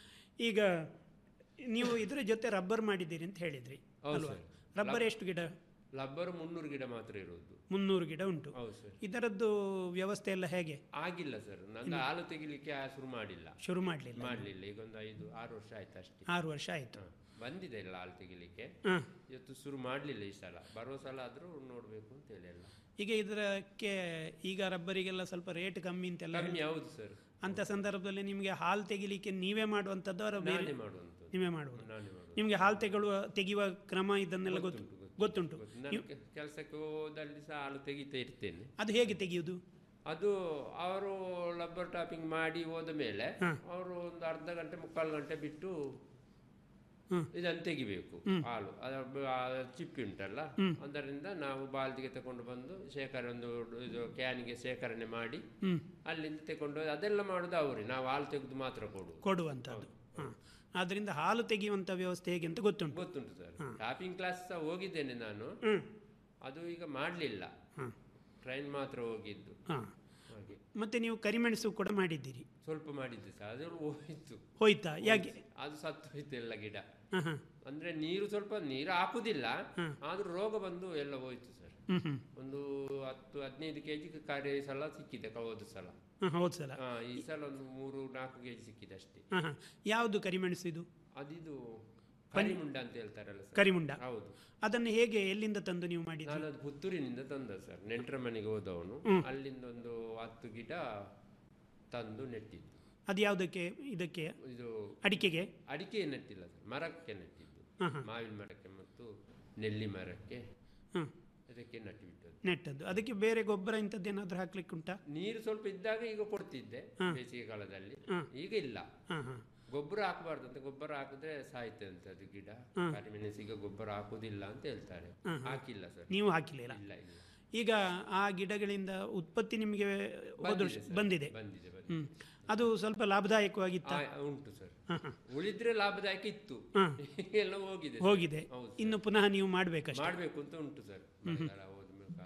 ಈಗ ನೀವು ಇದರ ಜೊತೆ ರಬ್ಬರ್ ಮಾಡಿದ್ದೀರಿ ಅಂತ ಹೇಳಿದ್ರಿ ಹೌದು ಅಲ್ವಾ ಸರ್. ರಬ್ಬರ್ ಎಷ್ಟು ಗಿಡ ಲಬ್ಬರು ಮುನ್ನೂರು ಗಿಡ ಮಾತ್ರ ಇರುವುದು ಮುನ್ನೂರು ಗಿಡ ಉಂಟು ಹೌದು ಸರ್ ಇದರದ್ದು ವ್ಯವಸ್ಥೆ ಎಲ್ಲ ಹೇಗೆ ಆಗಿಲ್ಲ ಸರ್ ನಂದು ಹಾಲು ತೆಗಿಲಿಕ್ಕೆ ಆ ಶುರು ಮಾಡಿಲ್ಲ ಶುರು ಮಾಡಲಿಲ್ಲ ಮಾಡ್ಲಿಲ್ಲ ಈಗ ಒಂದು ಐದು ಆರು ವರ್ಷ ಆಯ್ತು ಅಷ್ಟೇ ಆರು ವರ್ಷ ಆಯಿತು ಹ. ಬಂದಿದೆ ಇಲ್ಲ ಹಾಲು ತೆಗಿಲಿಕ್ಕೆ ಹಾಂ ಇವತ್ತು ಶುರು ಮಾಡಲಿಲ್ಲ ಈ ಸಲ ಬರೋ ಸಲ ಆದರೂ ನೋಡಬೇಕು ಅಂತ ಹೇಳಿ ಎಲ್ಲ ಈಗ ಇದಕ್ಕೆ ಈಗ ರಬ್ಬರಿಗೆಲ್ಲ ಸ್ವಲ್ಪ ರೇಟ್ ಕಮ್ಮಿ ಅಂತೆಲ್ಲ ಕಮ್ಮಿ ಹೌದು ಸರ್ ಅಂತ ಸಂದರ್ಭದಲ್ಲಿ ನಿಮಗೆ ಹಾಲು ತೆಗಿಲಿಕ್ಕೆ ನೀವೇ ಮಾಡುವಂಥದ್ದು ಅವರ ಬೇರೆ ನಾನೇ ಮಾಡುವಂಥದ್ದು ನೀವೇ ಮಾಡುವುದು ನಾನೇ ಮಾಡುವುದು ನಿಮಗೆ ಹಾಲು ತೆಗೊಳ್ಳುವ ತೆಗೆಯುವ ಕ್ರಮ ಇದನ್ನೆಲ್ಲ ಗೊತ್ತು ಗೊತ್ತುಂಟು ನಾನು ಕೆಲಸಕ್ಕೆ ಹೋದಲ್ಲಿ ಸಹ ಹಾಲು ತೆಗಿತಾ ಇರ್ತೇನೆ ಅದು ಹೇಗೆ ತೆಗೆಯುವುದು ಅದು ಅವರು ಲಬ್ಬರ್ ಟಾಪಿಂಗ್ ಮಾಡಿ ಹೋದ ಮೇಲೆ ಅವರು ಒಂದು ಅರ್ಧ ಗಂಟೆ ಮುಕ್ಕಾಲು ಗಂಟೆ ಬಿಟ್ಟು ಹ್ಮ್. ಇದನ್ನು ತೆಗಿಬೇಕು ಹಾಲು ಅದರ ಬ- ಆ ಚಿಪ್ಪಿ ಉಂಟಲ್ಲ ಅದರಿಂದ ನಾವು ಬಾಲ್ದಿಗೆ ತಗೊಂಡು ಬಂದು ಶೇಖರಣೆ ಒಂದು ಇದು ಕ್ಯಾನಿಗೆ ಶೇಖರಣೆ ಮಾಡಿ ಹ್ಮ್. ಅಲ್ಲಿಂದ ತಗೊಂಡು ಹೋಗಿ ಅದೆಲ್ಲ ಮಾಡೋದು ಅವರೇ ನಾವು ಹಾಲು ತೆಗೆದು ಮಾತ್ರ ಕೊಡುವುದು ಕೊಡುವಂಥದ್ದು ಹಾಂ ಆದ್ದರಿಂದ ಹಾಲು ತೆಗೆಯುವಂಥ ವ್ಯವಸ್ಥೆ ಹೇಗೆ ಅಂತ ಗೊತ್ತುಂಟು ಗೊತ್ತುಂಟು ಸರ್ ಟಾಪಿಂಗ್ ಕ್ಲಾಸ್ ಸಹ ಹೋಗಿದ್ದೇನೆ ನಾನು ಹ್ಞೂ ಅದು ಈಗ ಮಾಡಲಿಲ್ಲ ಹಾಂ ಟ್ರೈನ್ ಮಾತ್ರ ಹೋಗಿದ್ದು ಹಾಂ ಹಾಗೆ ಮತ್ತು ನೀವು ಕರಿಮೆಣಸು ಕೂಡ ಮಾಡಿದ್ದೀರಿ ಸ್ವಲ್ಪ ಮಾಡಿದ್ದೆ ಸರ್ ಅದು ಹೋಯಿತು ಹೋಯ್ತಾ ಯಾಕೆ ಅದು ಸತ್ತು ಹೋಯ್ತು ಎಲ್ಲ ಗಿಡ ಹಾಂ ಹಾಂ ಅಂದ್ರೆ ನೀರು ಸ್ವಲ್ಪ ನೀರು ಹಾಕುದಿಲ್ಲ ಆದ್ರೂ ರೋಗ ಬಂದು ಎಲ್ಲ ಹೋಯ್ತು ಸರ್ ಹ್ಞೂ ಹ್ಞೂ ಒಂದು ಹತ್ತು ಹದಿನೈದು ಕೆಜಿ ಕಾರ್ಯ ಈ ಸಲ ಸಿಕ್ಕಿದೆ ಹೋದ ಸಲ ಹಾಂ ಹೌದು ಸಲ ಹಾ ಈ ಸಲ ಒಂದು ಮೂರು ನಾಲ್ಕು ಕೆಜಿ ಸಿಕ್ಕಿದೆ ಅಷ್ಟೇ ಹಾಂ ಹಾಂ ಯಾವುದು ಕರಿಮೆಣಸು ಇದು ಅದಿದು ಕರಿಮುಂಡ ಅಂತ ಹೇಳ್ತಾರಲ್ಲ ಸರ್ ಕರಿಮುಂಡ ಹೌದು ಅದನ್ನು ಹೇಗೆ ಎಲ್ಲಿಂದ ತಂದು ನೀವು ಮಾಡಿದ್ರಿ ನಾನು ಅದು ಪುತ್ತೂರಿನಿಂದ ತಂದ ಸರ್ ನೆಂಟರ ಮನೆಗೆ ಹೋದವನು ಅಲ್ಲಿಂದ ಒಂದು ಹತ್ತು ಗಿಡ ತಂದು ನೆಟ್ಟಿದ್ದು ಅದು ಯಾವುದಕ್ಕೆ ಇದಕ್ಕೆ ಇದು ಅಡಿಕೆಗೆ ಅಡಿಕೆ ನೆಟ್ಟಿಲ್ಲ ಸರ್ ಮರಕ್ಕೆ ನೆಟ್ಟಿದ್ದು ಹಾಂ ಹಾಂ ಮಾವಿನ ಮರಕ್ಕೆ ಮತ್ತು ನೆಲ್ಲಿ ಮರಕ್ಕೆ ಹಾಂ ಅದಕ್ಕೆ ನಟ್ಟಿ ಬಿಟ್ಟದ್ದು ನೆಟ್ಟದ್ದು ಅದಕ್ಕೆ ಬೇರೆ ಗೊಬ್ಬರ ಇಂಥದ್ದೇನಾದ್ರೂ ಹಾಕ್ಲಿಕ್ಕೆ ಉಂಟಾ ನೀರು ಸ್ವಲ್ಪ ಇದ್ದಾಗ ಈಗ ಕೊಡ್ತಿದ್ದೆ ಬೇಸಿಗೆ ಕಾಲದಲ್ಲಿ ಈಗ ಇಲ್ಲ ಹಾಂ ಹಾಂ ಗೊಬ್ಬರ ಹಾಕಬಾರ್ದು ಅಂತ ಗೊಬ್ಬರ ಹಾಕಿದ್ರೆ ಸಾಯ್ತೆ ಅಂತ ಅದು ಗಿಡ ಕರಿಮೆಣಸಿಗೆ ಗೊಬ್ಬರ ಹಾಕುದಿಲ್ಲ ಅಂತ ಹೇಳ್ತಾರೆ ಹಾಕಿಲ್ಲ ಸರ್ ನೀವು ಹಾಕಿಲ್ಲ ಇಲ್ಲ ಇಲ್ಲ ಈಗ ಆ ಗಿಡಗಳಿಂದ ಉತ್ಪತ್ತಿ ನಿಮಗೆ ಹೋದ ವರ್ಷ ಬಂದಿದೆ ಬಂದಿದೆ ಬಂದಿದೆ ಹ್ಮ್ ಅದು ಸ್ವಲ್ಪ ಲಾಭದಾಯಕವಾಗಿತ್ತ ಆ, ಉಂಟು ಸರ್ ಹಾಂ ಹಾಂ ಉಳಿದ್ರೆ ಲಾಭದಾಯಕ ಇತ್ತು ಹಾಂ ಎಲ್ಲ ಹೋಗಿದೆ ಹೋಗಿದೆ ಹೌದು ಇನ್ನು ಪುನಃ ನೀವು ಮಾಡ್ಬೇಕಷ್ಟೇ ಮಾಡ್ಬೇಕು ಅಂತ ಉಂಟು ಸರ್ ಮಳೆಗಾಲ ಹೋದ ಮೂಲಕ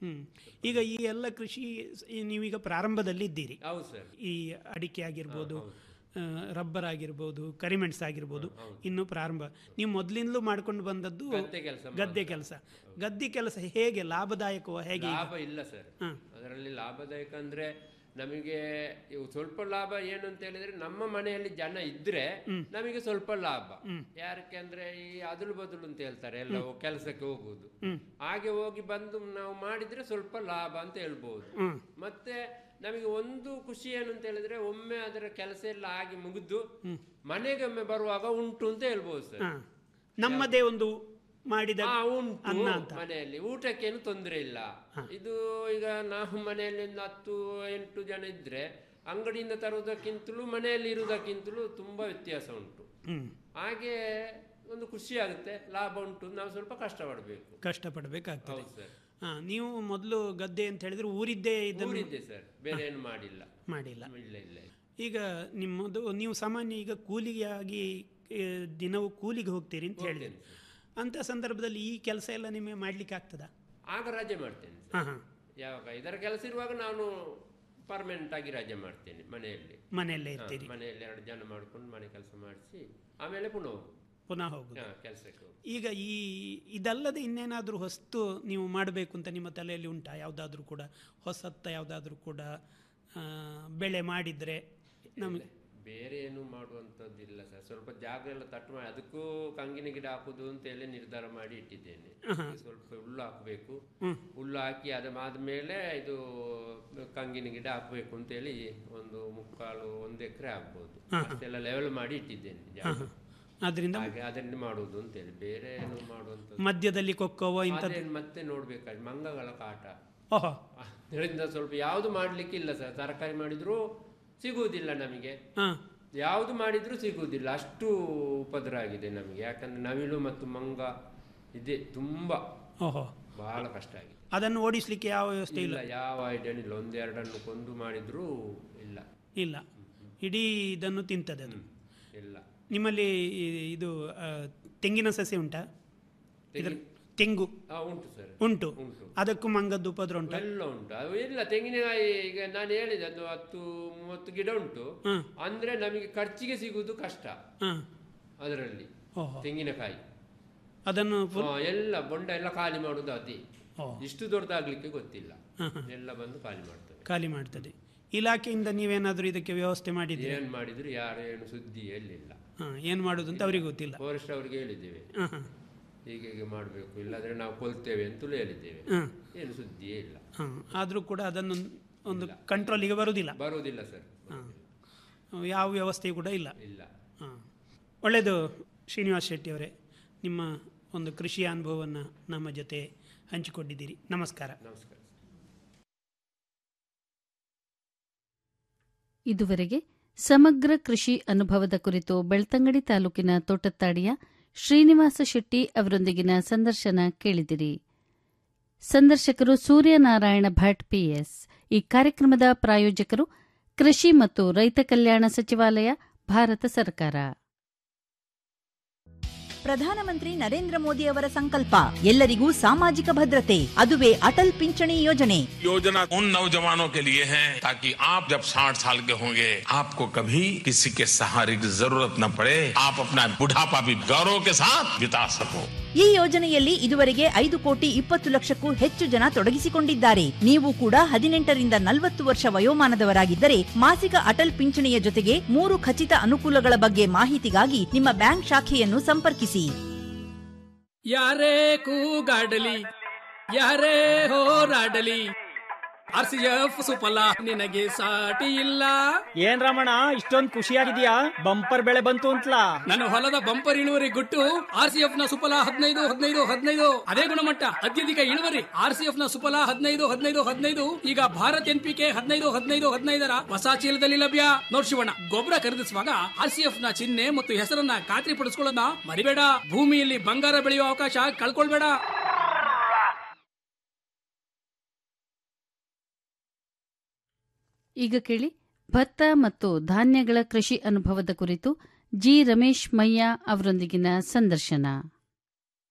ಹ್ಮ್ ಈಗ ಈ ಎಲ್ಲ ಕೃಷಿ ಸ್- ಈ ನೀವೀಗ ಪ್ರಾರಂಭದಲ್ಲಿ ಇದ್ದೀರಿ ಹೌದು ಸರ್ ಈ ಅಡಿಕೆ ಆಗಿರ್ಬೋದು ಆ, ರಬ್ಬರ್ ಆಗಿರ್ಬೋದು ಕರಿಮೆಣಸು ಆಗಿರ್ಬೋದು ಇನ್ನು ಪ್ರಾರಂಭ ನೀವು ಮೊದಲಿಂದಲೂ ಮಾಡ್ಕೊಂಡು ಬಂದದ್ದು ಗದ್ದೆ ಕೆಲಸ ಗದ್ದೆ ಕೆಲಸ ಗದ್ದೆ ಕೆಲಸ ಹೇಗೆ ಲಾಭದಾಯಕವ ಹೇಗೆ ಈಗ? ಲಾಭ ಇಲ್ಲ ಸರ್ ಹ. ಅದರಲ್ಲಿ ಲಾಭದಾಯಕ ಅಂದ್ರೆ ನಮಗೆ ಇವು ಸ್ವಲ್ಪ ಲಾಭ ಏನು ಅಂತ ಹೇಳಿದ್ರೆ ನಮ್ಮ ಮನೆಯಲ್ಲಿ ಜನ ಇದ್ರೆ ನಮಗೆ ಸ್ವಲ್ಪ ಲಾಭ ಯಾರಕ್ಕೆ ಅಂದ್ರೆ ಈ ಅದಲು ಬದಲು ಅಂತ ಹೇಳ್ತಾರೆ ಎಲ್ಲ ಕೆಲಸಕ್ಕೆ ಹೋಗುದು ಹಾಗೆ ಹೋಗಿ ಬಂದು ನಾವು ಮಾಡಿದ್ರೆ ಸ್ವಲ್ಪ ಲಾಭ ಅಂತ ಹೇಳ್ಬಹುದು ಮತ್ತೆ ನಮಗೆ ಒಂದು ಖುಷಿ ಏನು ಅಂತ ಹೇಳಿದ್ರೆ ಒಮ್ಮೆ ಅದರ ಕೆಲಸ ಎಲ್ಲ ಆಗಿ ಮುಗಿದು ಮನೆಗೆ ಒಮ್ಮೆ ಬರುವಾಗ ಉಂಟು ಅಂತ ಹೇಳ್ಬೋದು ಸರ್ ಹ. ನಮ್ಮದೇ ಒಂದು ಮಾಡಿದ ಆ, ಉಂಟು ಅನ್ನ ಅಂತ ಮನೆಯಲ್ಲಿ ಊಟಕ್ಕೇನು ತೊಂದರೆ ಇಲ್ಲ ಇದು ಈಗ ನಾವು ಮನೆಯಲ್ಲಿ ಒಂದು ಹತ್ತು ಎಂಟು ಜನ ಇದ್ರೆ ಅಂಗಡಿಯಿಂದ ತರುವುದಕ್ಕಿಂತಲೂ ಮನೆಯಲ್ಲಿ ಇರುವುದಕ್ಕಿಂತಲೂ ತುಂಬಾ ವ್ಯತ್ಯಾಸ ಉಂಟು ಹ್ಮ್ ಹಾಗೆ ಒಂದು ಖುಷಿ ಆಗುತ್ತೆ ಲಾಭ ಉಂಟು ನಾವು ಸ್ವಲ್ಪ ಕಷ್ಟಪಡಬೇಕು ಕಷ್ಟಪಡಬೇಕಾಗ್ತದೆ ಹೌದು ಸರ್ ಹಾ ನೀವು ಮೊದಲು ಗದ್ದೆ ಅಂತ ಹೇಳಿದ್ರೆ ಊರಿದ್ದೇ ಇದನ್ನು ಊರಿದ್ದೆ ಸರ್ ಬೇರೆ ಏನು ಮಾಡಿಲ್ಲ ಮಾಡಿಲ್ಲ ಇಲ್ಲ ಇಲ್ಲ ಈಗ ನಿಮ್ಮದು ನೀವು ಸಾಮಾನ್ಯ ಈಗ ಕೂಲಿಯಾಗಿ ಆ, ದಿನವೂ ಕೂಲಿಗೆ ಹೋಗ್ತೀರಿ ಅಂತ ಹೇಳಿದ್ರಿ ಅಂತ ಸಂದರ್ಭದಲ್ಲಿ ಈ ಕೆಲಸ ಎಲ್ಲ ನಿಮಗೆ ಮಾಡ್ಲಿಕ್ಕೆ ಆಗ್ತದಾ ಆಗ ರಜೆ ಮಾಡ್ತೇನೆ ಸರ್. ಹಾ ಹಾ ಯಾವಾಗ ಇದರ ಕೆಲಸ ಇರುವಾಗ ನಾನು ಪರ್ಮನೆಂಟ್ ಆಗಿ ರಜೆ ಮಾಡ್ತೇನೆ ಮನೆಯಲ್ಲಿ ಮನೆಯಲ್ಲೇ ಹಾ, ಇರ್ತೀರಿ ಮನೆಯಲ್ಲಿ ಎರಡು ಜನ ಮಾಡ್ಕೊಂಡು ಮನೆ ಕೆಲಸ ಮಾಡಿಸಿ ಆಮೇಲೆ ಪುನಃ ಹೋಗು ಪುನಃ ಹೋಗುದು ಹಾ, ಕೆಲಸಕ್ಕೆ ಹೋಗು ಈಗ ಈ ಇದಲ್ಲದೆ ಇನ್ನೇನಾದರೂ ಹೊಸ್ತು ನೀವು ಮಾಡಬೇಕು ಅಂತ ನಿಮ್ಮ ತಲೆಯಲ್ಲಿ ಉಂಟಾ ಯಾವುದಾದ್ರೂ ಕೂಡ ಹೊಸತ್ತ ಯಾವುದಾದ್ರೂ ಕೂಡ ಆ, ಬೆಳೆ ಮಾಡಿದರೆ ನಮಗೆ ಬೇರೆ ಏನು ಮಾಡುವಂಥದ್ದಿಲ್ಲ ಸರ್ ಸ್ವಲ್ಪ ಜಾಗ ಎಲ್ಲ ತಟ್ಟು ಮಾಡಿ ಅದಕ್ಕೂ ಕಂಗಿನ ಗಿಡ ಹಾಕುದು ಅಂತ ಹೇಳಿ ನಿರ್ಧಾರ ಮಾಡಿ ಇಟ್ಟಿದ್ದೇನೆ ಸ್ವಲ್ಪ ಹುಲ್ಲು ಹಾಕಬೇಕು ಹುಲ್ಲು ಹಾಕಿ ಅದಾದ ಮೇಲೆ ಇದು ಕಂಗಿನ ಗಿಡ ಹಾಕಬೇಕು ಅಂತ ಹೇಳಿ ಒಂದು ಮುಕ್ಕಾಲು ಒಂದು ಎಕರೆ ಆಗ್ಬೋದು ಅಷ್ಟೆಲ್ಲ ಲೆವೆಲ್ ಮಾಡಿ ಇಟ್ಟಿದ್ದೇನೆ ಜಾಗ. ಅದರಿಂದ ಹಾಗೆ ಅದನ್ನೇ ಮಾಡುವುದು ಅಂತ ಹೇಳಿ ಬೇರೆ ಏನು ಮಾಡುವಂಥದ್ದು ಮಧ್ಯದಲ್ಲಿ ಕೊಕ್ಕೋ ಇಂಥದ್ದು ಅದೇನು ಮತ್ತೆ ನೋಡ್ಬೇಕಾದ್ರೆ ಮಂಗಗಳ ಕಾಟ ಓಹೋ ಅದರಿಂದ ಸ್ವಲ್ಪ ಯಾವುದು ಮಾಡ್ಲಿಕ್ಕೆ ಇಲ್ಲ ಸರ್ ತರಕಾರಿ ಮಾಡಿದ್ರು ಸಿಗುವುದಿಲ್ಲ ನಮಗೆ ಹಾಂ ಯಾವುದು ಮಾಡಿದ್ರೂ ಸಿಗುವುದಿಲ್ಲ ಅಷ್ಟು ಉಪದ್ರ ಆಗಿದೆ ನಮಗೆ ಯಾಕಂದ್ರೆ ನವಿಲು ಮತ್ತು ಮಂಗ ಇದೆ ತುಂಬಾ ಓಹೋ ಬಹಳ ಕಷ್ಟ ಆಗಿದೆ ಅದನ್ನು ಓಡಿಸ್ಲಿಕ್ಕೆ ಯಾವ ವ್ಯವಸ್ಥೆ ಇಲ್ಲ ಇಲ್ಲ ಯಾವ ಐಡಿಯಾ ಇಲ್ಲ ಒಂದೆರಡನ್ನು ಕೊಂದು ಮಾಡಿದ್ರೂ ಇಲ್ಲ ಇಲ್ಲ ಇಡೀ ಇದನ್ನು ತಿಂತದೆ ಅದು ಇಲ್ಲ ನಿಮ್ಮಲ್ಲಿ ಈ- ಇದು ಆ, ತೆಂಗಿನ ಸಸ್ಯ ಉಂಟಾ ಇದರ ತೆಂಗು ಆ, ಉಂಟು ಸರ್ ಉಂಟು ಉಂಟು ಅದಕ್ಕೂ ಮಂಗದ್ದು ಉಪದ್ರ ಉಂಟಾ ಎಲ್ಲ ಉಂಟು ಅದು ಇಲ್ಲ ತೆಂಗಿನಕಾಯಿ ಈಗ ನಾನು ಹೇಳಿದೆ ಅದು ಹತ್ತು ಮೂವತ್ತು ಗಿಡ ಉಂಟು ಹಾಂ ಅಂದ್ರೆ ನಮಗೆ ಖರ್ಚಿಗೆ ಸಿಗುವುದು ಕಷ್ಟ ಹಾಂ ಅದರಲ್ಲಿ ಓಹೋ ತೆಂಗಿನಕಾಯಿ ಅದನ್ನು ಫುಲ್ ಆ, ಎಲ್ಲ ಬೊಂಡ ಎಲ್ಲ ಖಾಲಿ ಮಾಡುದು ಅದೇ ಓ ಇಷ್ಟು ದೊಡ್ಡದಾಗ್ಲಿಕ್ಕೆ ಗೊತ್ತಿಲ್ಲ ಹಾಂ ಹಾಂ ಎಲ್ಲ ಬಂದು ಖಾಲಿ ಮಾಡ್ತವೆ ಖಾಲಿ ಮಾಡ್ತದೆ ಇಲಾಖೆಯಿಂದ ನೀವೇನಾದರೂ ಇದಕ್ಕೆ ವ್ಯವಸ್ಥೆ ಮಾಡಿದ್ದೀರಿ ಏನ್ ಮಾಡಿದ್ರು ಯಾರು ಏನು ಸುದ್ದಿ ಎಲ್ಲಿಲ್ಲ ಹಾಂ ಏನು ಮಾಡೋದು ಅಂತ ಅವರಿಗೆ ಗೊತ್ತಿಲ್ಲ ಫಾರೆಸ್ಟ್ ಅವರಿಗೆ ಹೇಳಿದ್ದೇವೆ ಹಾಂ ಹಾಂ ಹೀಗೆ ಹೀಗೆ ಮಾಡಬೇಕು ಇಲ್ಲಾಂದ್ರೆ ನಾವು ಕೊಲ್ತೇವೆ ಅಂತಲೂ ಹೇಳಿದ್ದೇವೆ ಹಾಂ ಏನು ಸುದ್ದಿಯೇ ಇಲ್ಲ ಹಾಂ ಆದರೂ ಕೂಡ ಅದನ್ನು ಒಂದು ಕಂಟ್ರೋಲಿಗೆ ಬರುವುದಿಲ್ಲ ಬರುವುದಿಲ್ಲ ಸರ್ ಹಾಂ ಯಾವ ವ್ಯವಸ್ಥೆಯೂ ಕೂಡ ಇಲ್ಲ ಇಲ್ಲ ಹಾಂ ಒಳ್ಳೆಯದು ಶ್ರೀನಿವಾಸ್ ಶೆಟ್ಟಿ ಅವರೇ ನಿಮ್ಮ ಒಂದು ಕೃಷಿಯ ಅನುಭವವನ್ನು ನಮ್ಮ ಜೊತೆ ಹಂಚಿಕೊಂಡಿದ್ದೀರಿ ನಮಸ್ಕಾರ ನಮಸ್ಕಾರ ಇದುವರೆಗೆ ಸಮಗ್ರ ಕೃಷಿ ಅನುಭವದ ಕುರಿತು ಬೆಳ್ತಂಗಡಿ ತಾಲೂಕಿನ ತೋಟತ್ತಾಡಿಯ ಶ್ರೀನಿವಾಸ ಶೆಟ್ಟಿ ಅವರೊಂದಿಗಿನ ಸಂದರ್ಶನ ಕೇಳಿದಿರಿ ಸಂದರ್ಶಕರು ಸೂರ್ಯನಾರಾಯಣ ಭಟ್ ಪಿಎಸ್ ಈ ಕಾರ್ಯಕ್ರಮದ ಪ್ರಾಯೋಜಕರು ಕೃಷಿ ಮತ್ತು ರೈತ ಕಲ್ಯಾಣ ಸಚಿವಾಲಯ ಭಾರತ ಸರ್ಕಾರ ಪ್ರಧಾನಮಂತ್ರಿ ನರೇಂದ್ರ ಮೋದಿ ಅವರ ಸಂಕಲ್ಪ ಎಲ್ಲರಿಗೂ ಸಾಮಾಜಿಕ ಭದ್ರತೆ ಅದುವೇ ಅಟಲ್ ಪಿಂಚಣಿ ಯೋಜನೆ योजना उन नौजवानों के लिए है ताकि आप जब 60 साल के होंगे आपको कभी किसी के सहारे की जरूरत न पड़े आप अपना बुढ़ापा भी गौरव के साथ बिता सको ಈ ಯೋಜನೆಯಲ್ಲಿ ಇದುವರೆಗೆ ಐದು ಕೋಟಿ ಇಪ್ಪತ್ತು ಲಕ್ಷಕ್ಕೂ ಹೆಚ್ಚು ಜನ ತೊಡಗಿಸಿಕೊಂಡಿದ್ದಾರೆ ನೀವು ಕೂಡ ಹದಿನೆಂಟರಿಂದ ನಲವತ್ತು ವರ್ಷ ವಯೋಮಾನದವರಾಗಿದ್ದರೆ ಮಾಸಿಕ ಅಟಲ್ ಪಿಂಚಣಿಯ ಜೊತೆಗೆ ಮೂರು ಖಚಿತ ಅನುಕೂಲಗಳ ಬಗ್ಗೆ ಮಾಹಿತಿಗಾಗಿ ನಿಮ್ಮ ಬ್ಯಾಂಕ್ ಶಾಖೆಯನ್ನು ಸಂಪರ್ಕಿಸಿ ಯಾರೇ ಕೂಗಾಡಲಿ ಯಾರೇ ಹೋರಾಡಲಿ ಆರ್ ಸಿ ಎಫ್ ಸುಫಲ ನಿನಗೆ ಸಾಟಿ ಇಲ್ಲ ಏನ್ ರಮಣ ಇಷ್ಟೊಂದ್ ಖುಷಿಯಾಗಿದ್ಯಾ ಬಂಪರ್ ಬೆಳೆ ಬಂತು ಅಂತಲಾ ನನ್ನ ಹೊಲದ ಬಂಪರ್ ಇಳುವರಿ ಗುಟ್ಟು ಆರ್ ಸಿ ಎಫ್ ನ ಸುಫಲ ಹದಿನೈದು ಹದಿನೈದು ಹದಿನೈದು ಅದೇ ಗುಣಮಟ್ಟ ಅತ್ಯಧಿಕ ಇಳುವರಿ ಆರ್ ಸಿ ಎಫ್ ನ ಸುಫಲ ಹದಿನೈದು ಹದಿನೈದು ಹದಿನೈದು ಈಗ ಭಾರತ್ ಎನ್ ಪಿ ಕೆ ಹದಿನೈದು ಹದಿನೈದು ಹದಿನೈದರ ಹೊಸ ಚೀಲದಲ್ಲಿ ಲಭ್ಯ ನೋಡ್ ಶಿವಣ್ಣ ಗೊಬ್ಬರ ಖರೀದಿಸುವಾಗ ಆರ್ ಸಿ ಎಫ್ ನ ಚಿಹ್ನೆ ಮತ್ತು ಹೆಸರನ್ನ ಖಾತ್ರಿ ಪಡಿಸ್ಕೊಳ್ಳೋದನ್ನ ಮರಿಬೇಡ ಭೂಮಿಯಲ್ಲಿ ಬಂಗಾರ ಬೆಳೆಯುವ ಅವಕಾಶ ಕಳ್ಕೊಳ್ಬೇಡ ಈಗ ಕೇಳಿ ಭತ್ತ ಮತ್ತು ಧಾನ್ಯಗಳ ಕೃಷಿ ಅನುಭವದ ಕುರಿತು ಜಿ ರಮೇಶ್ ಮಯ್ಯ ಅವರೊಂದಿಗಿನ ಸಂದರ್ಶನ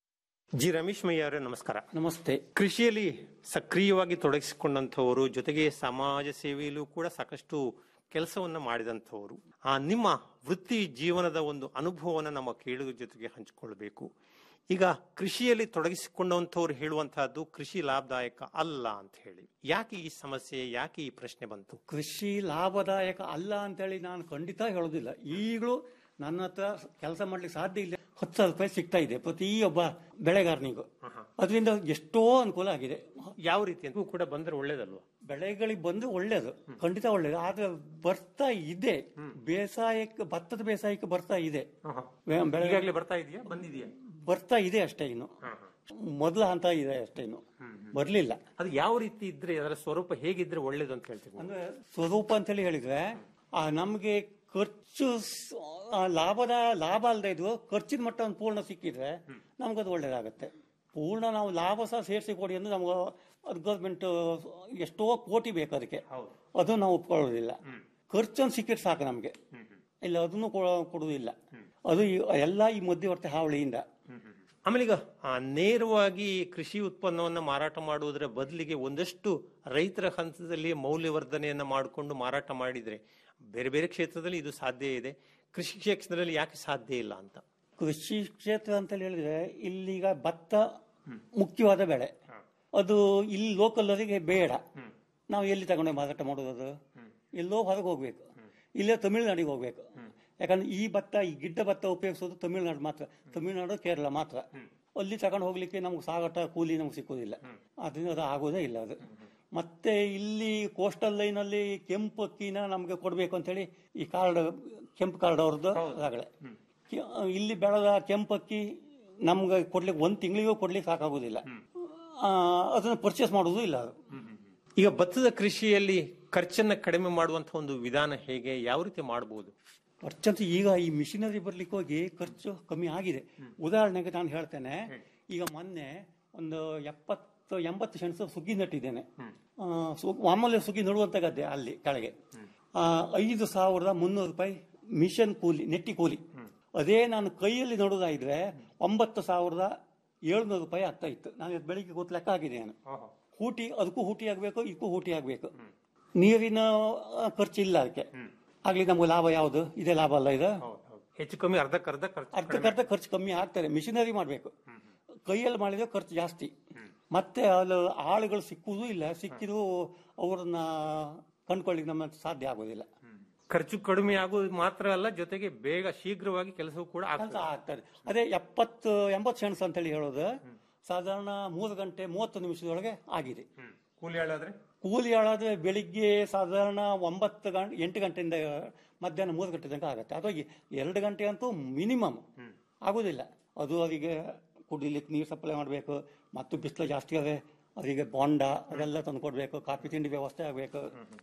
ಜಿ ರಮೇಶ್ ಮಯ್ಯ ಅವರೇ ನಮಸ್ಕಾರ ನಮಸ್ತೆ ಕೃಷಿಯಲ್ಲಿ ಸಕ್ರಿಯವಾಗಿ ತೊಡಗಿಸಿಕೊಂಡಂಥವರು ಜೊತೆಗೆ ಸಮಾಜ ಸೇವೆಯಲ್ಲೂ ಕೂಡ ಸಾಕಷ್ಟು ಕೆಲಸವನ್ನ ಮಾಡಿದಂಥವರು ಆ ನಿಮ್ಮ ವೃತ್ತಿ ಜೀವನದ ಒಂದು ಅನುಭವವನ್ನು ನಮ್ಮ ಕೇಳುಗರ ಜೊತೆಗೆ ಹಂಚಿಕೊಳ್ಬೇಕು ಈಗ ಕೃಷಿಯಲ್ಲಿ ತೊಡಗಿಸಿಕೊಂಡಂಥವ್ರು ಹೇಳುವಂತಹದ್ದು ಕೃಷಿ ಲಾಭದಾಯಕ ಅಲ್ಲ ಅಂತ ಹೇಳಿ ಯಾಕೆ ಈ ಸಮಸ್ಯೆ ಯಾಕೆ ಈ ಪ್ರಶ್ನೆ ಬಂತು ಕೃಷಿ ಲಾಭದಾಯಕ ಅಲ್ಲ ಅಂತೇಳಿ ನಾನು ಖಂಡಿತ ಹೇಳೋದಿಲ್ಲ ಈಗಲೂ ನನ್ನ ಹತ್ರ ಕೆಲಸ ಮಾಡ್ಲಿಕ್ಕೆ ಸಾಧ್ಯ ಇಲ್ಲ ಹತ್ತು ಸಾವಿರ ರೂಪಾಯಿ ಸಿಗ್ತಾ ಇದೆ ಪ್ರತಿಯೊಬ್ಬ ಬೆಳೆಗಾರನಿಗೂ ಅದರಿಂದ ಎಷ್ಟೋ ಅನುಕೂಲ ಆಗಿದೆ ಯಾವ ರೀತಿ ಅಂತ ಕೂಡ ಬಂದ್ರೆ ಒಳ್ಳೇದಲ್ವಾ ಬೆಳೆಗಳಿಗೆ ಬಂದ್ರೆ ಒಳ್ಳೇದು ಖಂಡಿತ ಒಳ್ಳೇದು ಆದ್ರೆ ಬರ್ತಾ ಇದೆ ಬೇಸಾಯಕ್ಕೆ ಭತ್ತದ ಬೇಸಾಯಕ್ಕೆ ಬರ್ತಾ ಇದೆ ಬೆಳೆ- ಈಗಾಗಲೇ ಬರ್ತಾ ಇದೆಯಾ ಬಂದಿದೆಯಾ ಬರ್ತಾ ಇದೆ ಅಷ್ಟೇ ಇನ್ನು ಮೊದಲ ಹಂತ ಇದೆ ಅಷ್ಟೇ ಇನ್ನು ಬರ್ಲಿಲ್ಲ ಅದು ಯಾವ ರೀತಿ ಇದ್ರೆ ಅದರ ಸ್ವರೂಪ ಹೇಗಿದ್ರೆ ಒಳ್ಳೇದು ಅಂತ ಹೇಳ್ತೀವಿ ಅಂದ್ರೆ ಸ್ವರೂಪ ಅಂತೇಳಿ ಹೇಳಿದ್ರೆ ಆ ನಮ್ಗೆ ಖರ್ಚು ಸ್- ಆ ಲಾಭದ ಲಾಭ ಅಲ್ಲದೆ ಇದು ಖರ್ಚಿನ ಮಟ್ಟ ಒಂದು ಪೂರ್ಣ ಸಿಕ್ಕಿದ್ರೆ ನಮ್ಗದು ಒಳ್ಳೇದಾಗತ್ತೆ ಪೂರ್ಣ ನಾವು ಲಾಭ ಸಹ ಸೇರಿಸಿ ಕೊಡಿ ಅಂದ್ರೆ ನಮ್ಗೆ ಅದು ಗೌರ್ಮೆಂಟ್ ಎಷ್ಟೋ ಕೋಟಿ ಬೇಕು ಅದಕ್ಕೆ ಅದು ನಾವು ಒಪ್ಕೊಳ್ಳೋದಿಲ್ಲ ಖರ್ಚೊಂದು ಸಿಕ್ಕಿದ್ರೆ ಸಾಕು ನಮ್ಗೆ ಇಲ್ಲ ಅದನ್ನು ಕೊ- ಕೊಡುವುದಿಲ್ಲ ಅದು ಈ- ಎಲ್ಲ ಈ ಮಧ್ಯವರ್ತಿ ಹಾವಳಿಯಿಂದ ಆಮೇಲೆ ಈಗ ಆ, ನೇರವಾಗಿ ಕೃಷಿ ಉತ್ಪನ್ನವನ್ನ ಮಾರಾಟ ಮಾಡುವುದರ ಬದಲಿಗೆ ಒಂದಷ್ಟು ರೈತರ ಹಂತದಲ್ಲಿ ಮೌಲ್ಯವರ್ಧನೆಯನ್ನ ಮಾಡಿಕೊಂಡು ಮಾರಾಟ ಮಾಡಿದ್ರೆ ಬೇರೆ ಬೇರೆ ಕ್ಷೇತ್ರದಲ್ಲಿ ಇದು ಸಾಧ್ಯ ಇದೆ ಕೃಷಿ ಕ್ಷೇತ್ರದಲ್ಲಿ ಯಾಕೆ ಸಾಧ್ಯ ಇಲ್ಲ ಅಂತ ಕೃಷಿ ಕ್ಷೇತ್ರ ಅಂತ ಹೇಳಿದ್ರೆ ಇಲ್ಲೀಗ ಭತ್ತ ಮುಖ್ಯವಾದ ಬೆಳೆ ಅದು ಇಲ್ಲಿ ಲೋಕಲ್ ಅವರಿಗೆ ಬೇಡ ನಾವು ಎಲ್ಲಿ ತಗೊಂಡು ಮಾರಾಟ ಮಾಡೋದು ಅದು ಎಲ್ಲೋ ಹೊರಗೆ ಹೋಗ್ಬೇಕು ಇಲ್ಲೇ ತಮಿಳುನಾಡಿಗೆ ಹೋಗ್ಬೇಕು ಯಾಕಂದ್ರೆ ಈ ಭತ್ತ ಈ ಗಿಡ್ಡ ಭತ್ತ ಉಪಯೋಗಿಸೋದು ತಮಿಳುನಾಡು ಮಾತ್ರ ತಮಿಳುನಾಡು ಕೇರಳ ಮಾತ್ರ ಅಲ್ಲಿ ತಗೊಂಡು ಹೋಗ್ಲಿಕ್ಕೆ ನಮ್ಗೆ ಸಾಗಾಟ ಕೂಲಿ ನಮ್ಗೆ ಸಿಕ್ಕೋದಿಲ್ಲ ಅದರಿಂದ ಅದು ಆಗೋದೇ ಇಲ್ಲ ಅದು ಮತ್ತೆ ಇಲ್ಲಿ ಕೋಸ್ಟಲ್ ಲೈನ್ ಅಲ್ಲಿ ಕೆಂಪು ಅಕ್ಕಿನ ನಮ್ಗೆ ಕೊಡ್ಬೇಕು ಅಂತೇಳಿ ಈ ಕಾರ್ಡ್ ಕೆಂಪು ಕಾರ್ಡ್ ಅವ್ರದ್ದು ಅದಾಗಲೇ ಕೆ- ಇಲ್ಲಿ ಬೆಳೆದ ಕೆಂಪಕ್ಕಿ ನಮ್ಗೆ ಕೊಡ್ಲಿಕ್ಕೆ ಒಂದ್ ತಿಂಗಳಿಗೂ ಕೊಡ್ಲಿಕ್ಕೆ ಸಾಕಾಗೋದಿಲ್ಲ ಆ, ಅದನ್ನ ಪರ್ಚೇಸ್ ಮಾಡೋದು ಇಲ್ಲ ಅದು ಈಗ ಭತ್ತದ ಕೃಷಿಯಲ್ಲಿ ಖರ್ಚನ್ನ ಕಡಿಮೆ ಮಾಡುವಂತಹ ಒಂದು ವಿಧಾನ ಹೇಗೆ ಯಾವ ರೀತಿ ಮಾಡಬಹುದು ಖರ್ಚಂತೂ ಈಗ ಈ ಮಿಷಿನರಿ ಬರ್ಲಿಕ್ಕೆ ಹೋಗಿ ಖರ್ಚು ಕಮ್ಮಿ ಆಗಿದೆ ಉದಾಹರಣೆಗೆ ನಾನು ಹೇಳ್ತೇನೆ ಈಗ ಮೊನ್ನೆ ಒಂದು ಎಪ್ಪತ್ತು ಎಂಬತ್ತು ಸೆಣಸು ಸುಗ್ಗಿ ನಟ್ಟಿದ್ದೇನೆ ಆ, ಸು- ಮಾಮೂಲಿ ಸುಗ್ಗಿ ನಡುವಂತ ಗದ್ದೆ ಅಲ್ಲಿ ಕೆಳಗೆ ಆ, ಐದು ಸಾವಿರದ ಮುನ್ನೂರು ರೂಪಾಯಿ ಮಿಷನ್ ಕೂಲಿ ನೆಟ್ಟಿ ಕೂಲಿ ಅದೇ ನಾನು ಕೈಯಲ್ಲಿ ನಡುವುದಾಗಿದ್ರೆ ಒಂಬತ್ತು ಸಾವಿರದ ಏಳ್ನೂರು ರೂಪಾಯಿ ಆಗ್ತಾ ಇತ್ತು ನಾನು ಇವತ್ತು ಬೆಳಿಗ್ಗೆ ಗೊತ್ತು ಲೆಕ್ಕ ಹಾಕಿದ್ದೇನೆ ಹೂಟಿ ಅದಕ್ಕೂ ಹೂಟಿ ಆಗ್ಬೇಕು ಇದಕ್ಕೂ ಹೂಟಿ ಆಗ್ಬೇಕು ನೀರಿನ ಆ, ಖರ್ಚು ಇಲ್ಲ ಅದಕ್ಕೆ ಆಗ್ಲಿ ನಮ್ಗೆ ಲಾಭ ಯಾವುದು ಇದೇ ಲಾಭ ಅಲ್ಲ ಇದು ಹೆಚ್ಚು ಕಮ್ಮಿ ಅರ್ಧಕ್ಕರ್ಧ ಖರ್ಚು ಅರ್ಧಕ್ಕರ್ಧ ಖರ್ಚು ಕಮ್ಮಿ ಆಗ್ತದೆ ಮಿಷಿನರಿ ಮಾಡಬೇಕು ಕೈಯಲ್ಲಿ ಮಾಡಿದ್ರೆ ಖರ್ಚು ಜಾಸ್ತಿ ಮತ್ತೆ ಅಲ್ಲಿ ಆಳುಗಳು ಸಿಕ್ಕುವುದೂ ಇಲ್ಲ ಸಿಕ್ಕಿದ್ರು ಅವ್ರನ್ನ ಕಂಡ್ಕೊಳ್ಳಿಕ್ಕೆ ನಮ್ಮ ಸಾಧ್ಯ ಆಗೋದಿಲ್ಲ ಖರ್ಚು ಕಡಿಮೆ ಆಗೋದು ಮಾತ್ರ ಅಲ್ಲ ಜೊತೆಗೆ ಬೇಗ ಶೀಘ್ರವಾಗಿ ಕೆಲಸವೂ ಕೂಡ ಕೆಲಸ ಆಗ್ತದೆ ಅದೇ ಎಪ್ಪತ್ತು ಎಂಬತ್ತು ಸೆಣಸು ಅಂತೇಳಿ ಹೇಳೋದು ಸಾಧಾರಣ ಮೂರು ಗಂಟೆ ಮೂವತ್ತು ನಿಮಿಷದೊಳಗೆ ಆಗಿದೆ ಕೂಲಿ ಆಳಾದ್ರೆ ಕೂಲಿ ಆಳಾದ್ರೆ ಬೆಳಿಗ್ಗೆ ಸಾಧಾರಣ ಒಂಬತ್ತು ಗಂಟೆ ಎಂಟು ಗಂಟೆಯಿಂದ ಮಧ್ಯಾಹ್ನ ಮೂರು ಗಂಟೆ ತನಕ ಆಗುತ್ತೆ ಅದು ಎರಡು ಗಂಟೆ ಅಂತೂ ಮಿನಿಮಮ್ ಆಗೋದಿಲ್ಲ ಅದು ಅವರಿಗೆ ಕುಡಿಲಿಕ್ಕೆ ನೀರು ಸಪ್ಲೈ ಮಾಡಬೇಕು ಮತ್ತು ಬಿಸಿಲು ಜಾಸ್ತಿ ಅದೇ ಅವರಿಗೆ ಬಾಂಡ ಅದೆಲ್ಲ ತಂದು ಕೊಡಬೇಕು ಕಾಫಿ ತಿಂಡಿ ವ್ಯವಸ್ಥೆ ಆಗಬೇಕು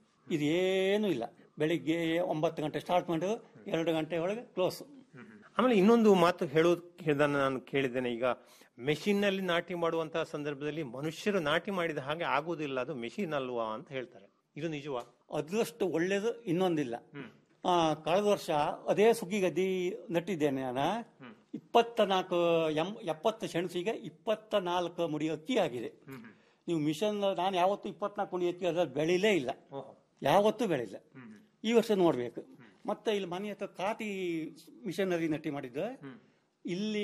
ಇದೇನು ಇಲ್ಲ ಬೆಳಿಗ್ಗೆ ಒಂಬತ್ತು ಗಂಟೆ ಸ್ಟಾರ್ಟ್ ಮಾಡಿದ್ರು ಎರಡು ಗಂಟೆ ಒಳಗೆ ಕ್ಲೋಸ್ ಆಮೇಲೆ ಇನ್ನೊಂದು ಮಾತು ಹೇಳೋದು ಹೇಳ್ದನ್ನ ನಾನು ಕೇಳಿದ್ದೇನೆ ಈಗ ಮೆಷಿನ್ ನಲ್ಲಿ ನಾಟಿ ಮಾಡುವಂತಹ ಸಂದರ್ಭದಲ್ಲಿ ಮನುಷ್ಯರು ನಾಟಿ ಮಾಡಿದ ಹಾಗೆ ಆಗುವುದಿಲ್ಲ ಅದು ಮೆಷಿನ್ ಅಲ್ವಾ ಅಂತ ಹೇಳ್ತಾರೆ ಇದು ನಿಜವಾ ಅದರಷ್ಟು ಒಳ್ಳೇದು ಇನ್ನೊಂದಿಲ್ಲ ಆ, ಕಳೆದ ವರ್ಷ ಅದೇ ಸುಗ್ಗಿ ಗದ್ದಿ ನಟ್ಟಿದ್ದೇನೆ ನಾನು ಇಪ್ಪತ್ತ ನಾಲ್ಕು ಎಂ ಎಪ್ಪತ್ತು ಸೆಣಸಿಗೆ ಇಪ್ಪತ್ತ ನಾಲ್ಕು ಮುಡಿ ಅಕ್ಕಿ ಆಗಿದೆ ನೀವು ಮಿಷನ್ ನಾನು ಯಾವತ್ತೂ ಇಪ್ಪತ್ನಾಲ್ಕು ಮುಡಿ ಅಕ್ಕಿ ಅದ್ರಲ್ಲಿ ಬೆಳಿಲೇ ಇಲ್ಲ ಯಾವತ್ತೂ ಬೆಳಿಲ್ಲ ಈ ವರ್ಷ ನೋಡ್ಬೇಕು ಮತ್ತೆ ಇಲ್ಲಿ ಮನೆ ಹತ್ರ ಕಾಟಿ ಮಿಷನರಿ ನಟ್ಟಿ ಮಾಡಿದ್ದು ಇಲ್ಲಿ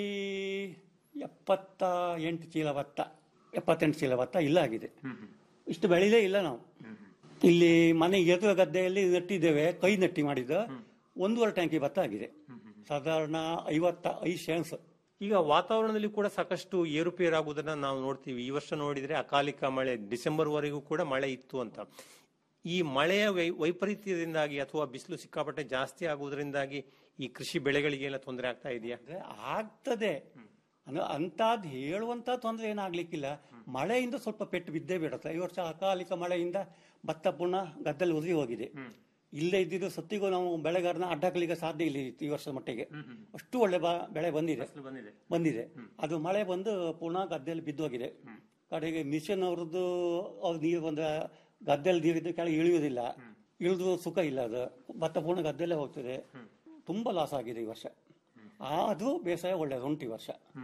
ಎಪ್ಪತ್ತ ಎಂಟು ಚೀಲ ಭತ್ತ ಎಪ್ಪತ್ತೆಂಟು ಚೀಲ ಭತ್ತ ಇಲ್ಲ ಆಗಿದೆ ಇಷ್ಟು ಬೆಳಿಲೇ ಇಲ್ಲ ನಾವು ಇಲ್ಲಿ ಮನೆ ಎದುರು ಗದ್ದೆಯಲ್ಲಿ ನಟ್ಟಿದ್ದೇವೆ ಕೈ ನಟ್ಟಿ ಮಾಡಿದ್ದು ಒಂದೂವರೆ ಟ್ಯಾಂಕಿ ಭತ್ತ ಆಗಿದೆ ಸಾಧಾರಣ ಐವತ್ತ ಐದು ಸೆಣಸ್ ಈಗ ವಾತಾವರಣದಲ್ಲಿ ಕೂಡ ಸಾಕಷ್ಟು ಏರುಪೇರಾಗುವುದನ್ನ ನಾವು ನೋಡ್ತೀವಿ ಈ ವರ್ಷ ನೋಡಿದ್ರೆ ಅಕಾಲಿಕ ಮಳೆ ಡಿಸೆಂಬರ್ ವರೆಗೂ ಕೂಡ ಮಳೆ ಇತ್ತು ಅಂತ ಈ ಮಳೆಯ ವೈ- ವೈಪರೀತ್ಯದಿಂದಾಗಿ ಅಥವಾ ಬಿಸಿಲು ಸಿಕ್ಕಾಪಟ್ಟೆ ಜಾಸ್ತಿ ಆಗುವುದರಿಂದಾಗಿ ಈ ಕೃಷಿ ಬೆಳೆಗಳಿಗೆಲ್ಲ ತೊಂದರೆ ಆಗ್ತಾ ಇದೆಯಾ ಆಗ್ತದೆ ಅಂದ್ರೆ ಅಂತಾದ್ ಹೇಳುವಂತ ತೊಂದರೆ ಏನಾಗ್ಲಿಕ್ಕಿಲ್ಲ ಮಳೆಯಿಂದ ಸ್ವಲ್ಪ ಪೆಟ್ಟು ಬಿದ್ದೇ ಬಿಡುತ್ತೆ ಈ ವರ್ಷ ಅಕಾಲಿಕ ಮಳೆಯಿಂದ ಭತ್ತ ಪುನಃ ಗದ್ದೆಲ್ಲಿ ಉದುರಿ ಹೋಗಿದೆ ಇಲ್ಲೇ ಇದ್ದಿದ್ದು ಸತ್ತಿಗೂ ನಾವು ಬೆಳೆಗಾರನ ಅಡ್ಡಾಕಲಿಕ್ಕೆ ಸಾಧ್ಯ ಇಲ್ಲ ಈ ವರ್ಷದ ಮಟ್ಟಿಗೆ ಅಷ್ಟು ಒಳ್ಳೆ ಬ- ಬೆಳೆ ಬಂದಿದೆ ಬಂದಿದೆ ಬಂದಿದೆ ಅದು ಮಳೆ ಬಂದು ಪುನಃ ಗದ್ದೆಯಲ್ಲಿ ಬಿದ್ದೋಗಿದೆ ಕಡೆಗೆ ಮಿಷನ್ ಅವ್ರದ್ದು ಅವ್ರು ನೀರು ಬಂದ ಗದ್ದೆಯಲ್ಲಿ ನೀರಿದ್ದು ಕೆಳಗೆ ಇಳಿಯುವುದಿಲ್ಲ ಇಳಿದು ಸುಖ ಇಲ್ಲ ಅದು ಭತ್ತ ಪೂರ್ಣ ಗದ್ದೆಲ್ಲೇ ಹೋಗ್ತದೆ ತುಂಬಾ ಲಾಸ್ ಆಗಿದೆ ಈ ವರ್ಷ ಆದ್ರೂ ಬೇಸಾಯ ಒಳ್ಳೇದು ಉಂಟು ಈ ವರ್ಷ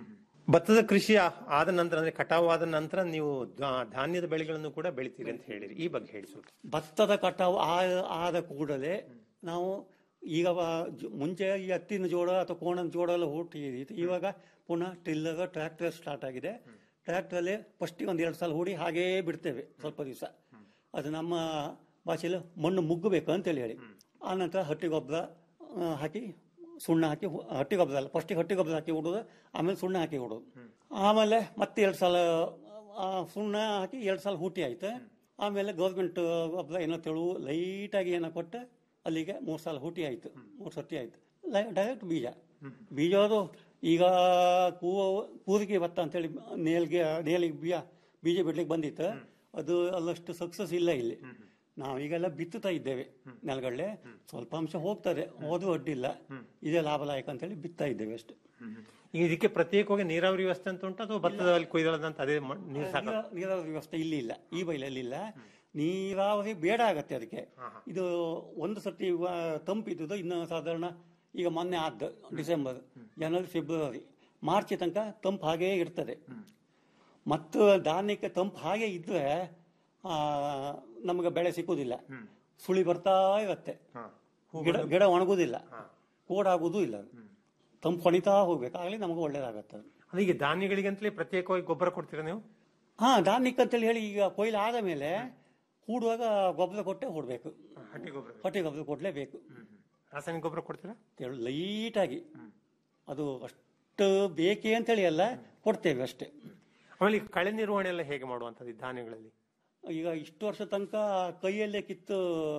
ಭತ್ತದ ಕೃಷಿ ಆ- ಆದ ನಂತರ ಅಂದ್ರೆ ಕಟಾವು ಆದ ನಂತರ ನೀವು ಧಾ- ಧಾನ್ಯದ ಬೆಳೆಗಳನ್ನು ಕೂಡ ಬೆಳಿತೀರಿ ಅಂತ ಹೇಳಿರಿ ಈ ಬಗ್ಗೆ ಹೇಳಿ ಸ್ವಲ್ಪ ಭತ್ತದ ಕಟಾವು ಆ- ಆದ ಕೂಡಲೇ ನಾವು ಈಗ ವ- ಜ- ಮುಂಚೆ ಈ ಹತ್ತಿನ ಜೋಳ ಅಥವಾ ಕೋಣನ ಜೋಳ ಎಲ್ಲ ಹುಟ್ಟಿತ್ತು ಇವಾಗ ಪುನಃ ಟಿಲ್ಲರ್ ಟ್ರ್ಯಾಕ್ಟರ್ ಸ್ಟಾರ್ಟ್ ಆಗಿದೆ ಟ್ರ್ಯಾಕ್ಟರಲ್ಲಿ ಫಸ್ಟಿಗೆ ಒಂದು ಎರಡು ಸಲ ಹೂಡಿ ಹಾಗೇ ಬಿಡ್ತೇವೆ ಸ್ವಲ್ಪ ದಿವಸ ಅದು ನಮ್ಮ ಭಾಷೆಯಲ್ಲಿ ಮಣ್ಣು ಮುಗ್ಗಬೇಕು ಅಂತೇಳಿ ಹೇಳಿ ಆನಂತರ ಹಟ್ಟಿ ಗೊಬ್ಬರ ಆ, ಹಾಕಿ ಸುಣ್ಣ ಹಾಕಿ ಹು- ಹಟ್ಟಿ ಗೊಬ್ಬರ ಅಲ್ಲ ಫಸ್ಟಿಗೆ ಹಟ್ಟಿ ಗೊಬ್ಬರ ಹಾಕಿ ಹುಡೋದು ಆಮೇಲೆ ಸುಣ್ಣ ಹಾಕಿ ಹುಡೋದು ಆಮೇಲೆ ಮತ್ತೆ ಎರಡು ಸಲ ಆ, ಸುಣ್ಣ ಹಾಕಿ ಎರಡು ಸಲ ಹೂಟಿ ಆಯ್ತು ಆಮೇಲೆ ಗೌರ್ಮೆಂಟ್ ಗೊಬ್ಬರ ಏನೋ ತೆಳು ಲೈಟಾಗಿ ಏನೋ ಕೊಟ್ಟು ಅಲ್ಲಿಗೆ ಮೂರು ಸಲ ಹೂಟಿ ಆಯ್ತು ಮೂರು ಸರ್ತಿ ಆಯ್ತು ಡೈರೆಕ್ಟ್ ಬೀಜ ಬೀಜ ಅದು ಈಗ ಕೂವ ಕೂರಿಗೆ ಭತ್ತ ಅಂತೇಳಿ ನೇಲ್ಗೆ ನೇಲಿಗೆ ಬೀಜ ಬೀಜ ಬಿಡ್ಲಿಕ್ಕೆ ಬಂದಿತ್ತು ಅದು ಅಲ್ಲಷ್ಟು ಸಕ್ಸಸ್ ಇಲ್ಲ ಇಲ್ಲಿ ನಾವೀಗೆಲ್ಲ ಬಿತ್ತುತ್ತಾ ಇದ್ದೇವೆ ನೆಲಗಡಲೆ ಸ್ವಲ್ಪ ಅಂಶ ಹೋಗ್ತದೆ ಹೋದ್ರೂ ಅಡ್ಡಿಲ್ಲ ಇದೇ ಲಾಭದಾಯಕ ಅಂತೇಳಿ ಬಿತ್ತಾ ಇದ್ದೇವೆ ಅಷ್ಟೇ ಈಗ ಇದಕ್ಕೆ ಪ್ರತ್ಯೇಕವಾಗಿ ನೀರಾವರಿ ವ್ಯವಸ್ಥೆ ಅಂತ ಉಂಟು ಅಥವಾ ಭತ್ತದಲ್ಲಿ ಕೊಯ್ದಳದಂತ ಅದೇ ಮ- ನೀರು ಸಾಕ ನೀರ- ನೀರಾವರಿ ವ್ಯವಸ್ಥೆ ಇಲ್ಲಿ ಇಲ್ಲ ಈ ಬೈಲಲ್ಲಿ ಇಲ್ಲ ನೀರಾವರಿ ಬೇಡ ಆಗತ್ತೆ ಅದಕ್ಕೆ ಇದು ಒಂದು ಸರ್ತಿ ವ- ತಂಪಿದ್ದು ಇನ್ನು ಸಾಧಾರಣ ಈಗ ಮೊನ್ನೆ ಆದ್ದು ಡಿಸೆಂಬರ್ ಜನವರಿ ಫೆಬ್ರವರಿ ಮಾರ್ಚ್ ತನಕ ತಂಪು ಹಾಗೇ ಇರ್ತದೆ ಮತ್ತು ಧಾನ್ಯಕ್ಕೆ ತಂಪು ಹಾಗೆ ಇದ್ರೆ ಆ, ನಮಗೆ ಬೆಳೆ ಸಿಕ್ಕುದಿಲ್ಲ ಸುಳಿ ಬರ್ತಾ ಇರತ್ತೆ ಗಿಡ ಗಿಡ ಒಣಗುದಿಲ್ಲ ಕೋಡಾಗುವುದೂ ಇಲ್ಲ ತಂಪು ಹೊಣಿತಾ ಹೋಗ್ಬೇಕು ಆಗಲಿ ನಮಗೆ ಒಳ್ಳೇದಾಗತ್ತೆ ಅದು. ಅಂದ್ರೆ ಈಗ ಧಾನ್ಯಗಳಿಗಂತಲೇ ಪ್ರತ್ಯೇಕವಾಗಿ ಗೊಬ್ಬರ ಕೊಡ್ತೀರಾ ನೀವು ಹಾ ಧಾನ್ಯಕ್ಕೆ ಅಂತೇಳಿ ಹೇಳಿ ಈಗ ಕೊಯ್ಲು ಆದ ಮೇಲೆ ಹೂಡುವಾಗ ಗೊಬ್ಬರ ಕೊಟ್ಟೆ ಹೂಡ್ಬೇಕು ಹಟ್ಟಿ ಗೊಬ್ಬರ ಹೊಟ್ಟೆ ಗೊಬ್ಬರ ಕೊಡ್ಲೇಬೇಕು ರಾಸಾಯನಿಕ ಗೊಬ್ಬರ ಕೊಡ್ತೀರಾ ತೆಳು ಲೈಟಾಗಿ ಅದು ಅಷ್ಟು ಬೇಕೇ ಅಂತೇಳಿ ಅಲ್ಲ ಕೊಡ್ತೇವೆ ಅಷ್ಟೇ ಆಮೇಲೆ ಈ ಕಳೆ ನಿರ್ವಹಣೆ ಎಲ್ಲ ಹೇಗೆ ಮಾಡುವಂತದ್ದು ಈ ಧಾನ್ಯಗಳಲ್ಲಿ ಈಗ ಇಷ್ಟು ವರ್ಷ ತನಕ ಕೈಯಲ್ಲೇ ಕಿತ್ತು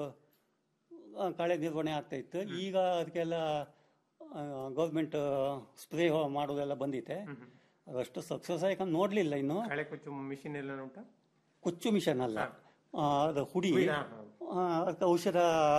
ಆ, ಕಳೆ ನಿರ್ವಹಣೆ ಆಗ್ತಾ ಇತ್ತು ಈಗ ಅದಕ್ಕೆಲ್ಲ ಗೌರ್ಮೆಂಟ್ ಸ್ಪ್ರೇ ಮಾಡೋದೆಲ್ಲ ಬಂದಿದೆ ಅದಷ್ಟು ಸಕ್ಸಸ್ ಆಗಿ ನೋಡ್ಲಿಲ್ಲ ಇನ್ನು ಕಳೆ ಕೊಚ್ಚು ಮಿಷಿನ್ ಎಲ್ಲ ಉಂಟಾ ಕೊಚ್ಚು ಮಿಷನ್ ಅಲ್ಲ ಆ, ಅದು ಹುಡಿ ಹುಡಿ, ಹಾ, ಆ, ಅದಕ್ಕೆ ಔಷಧ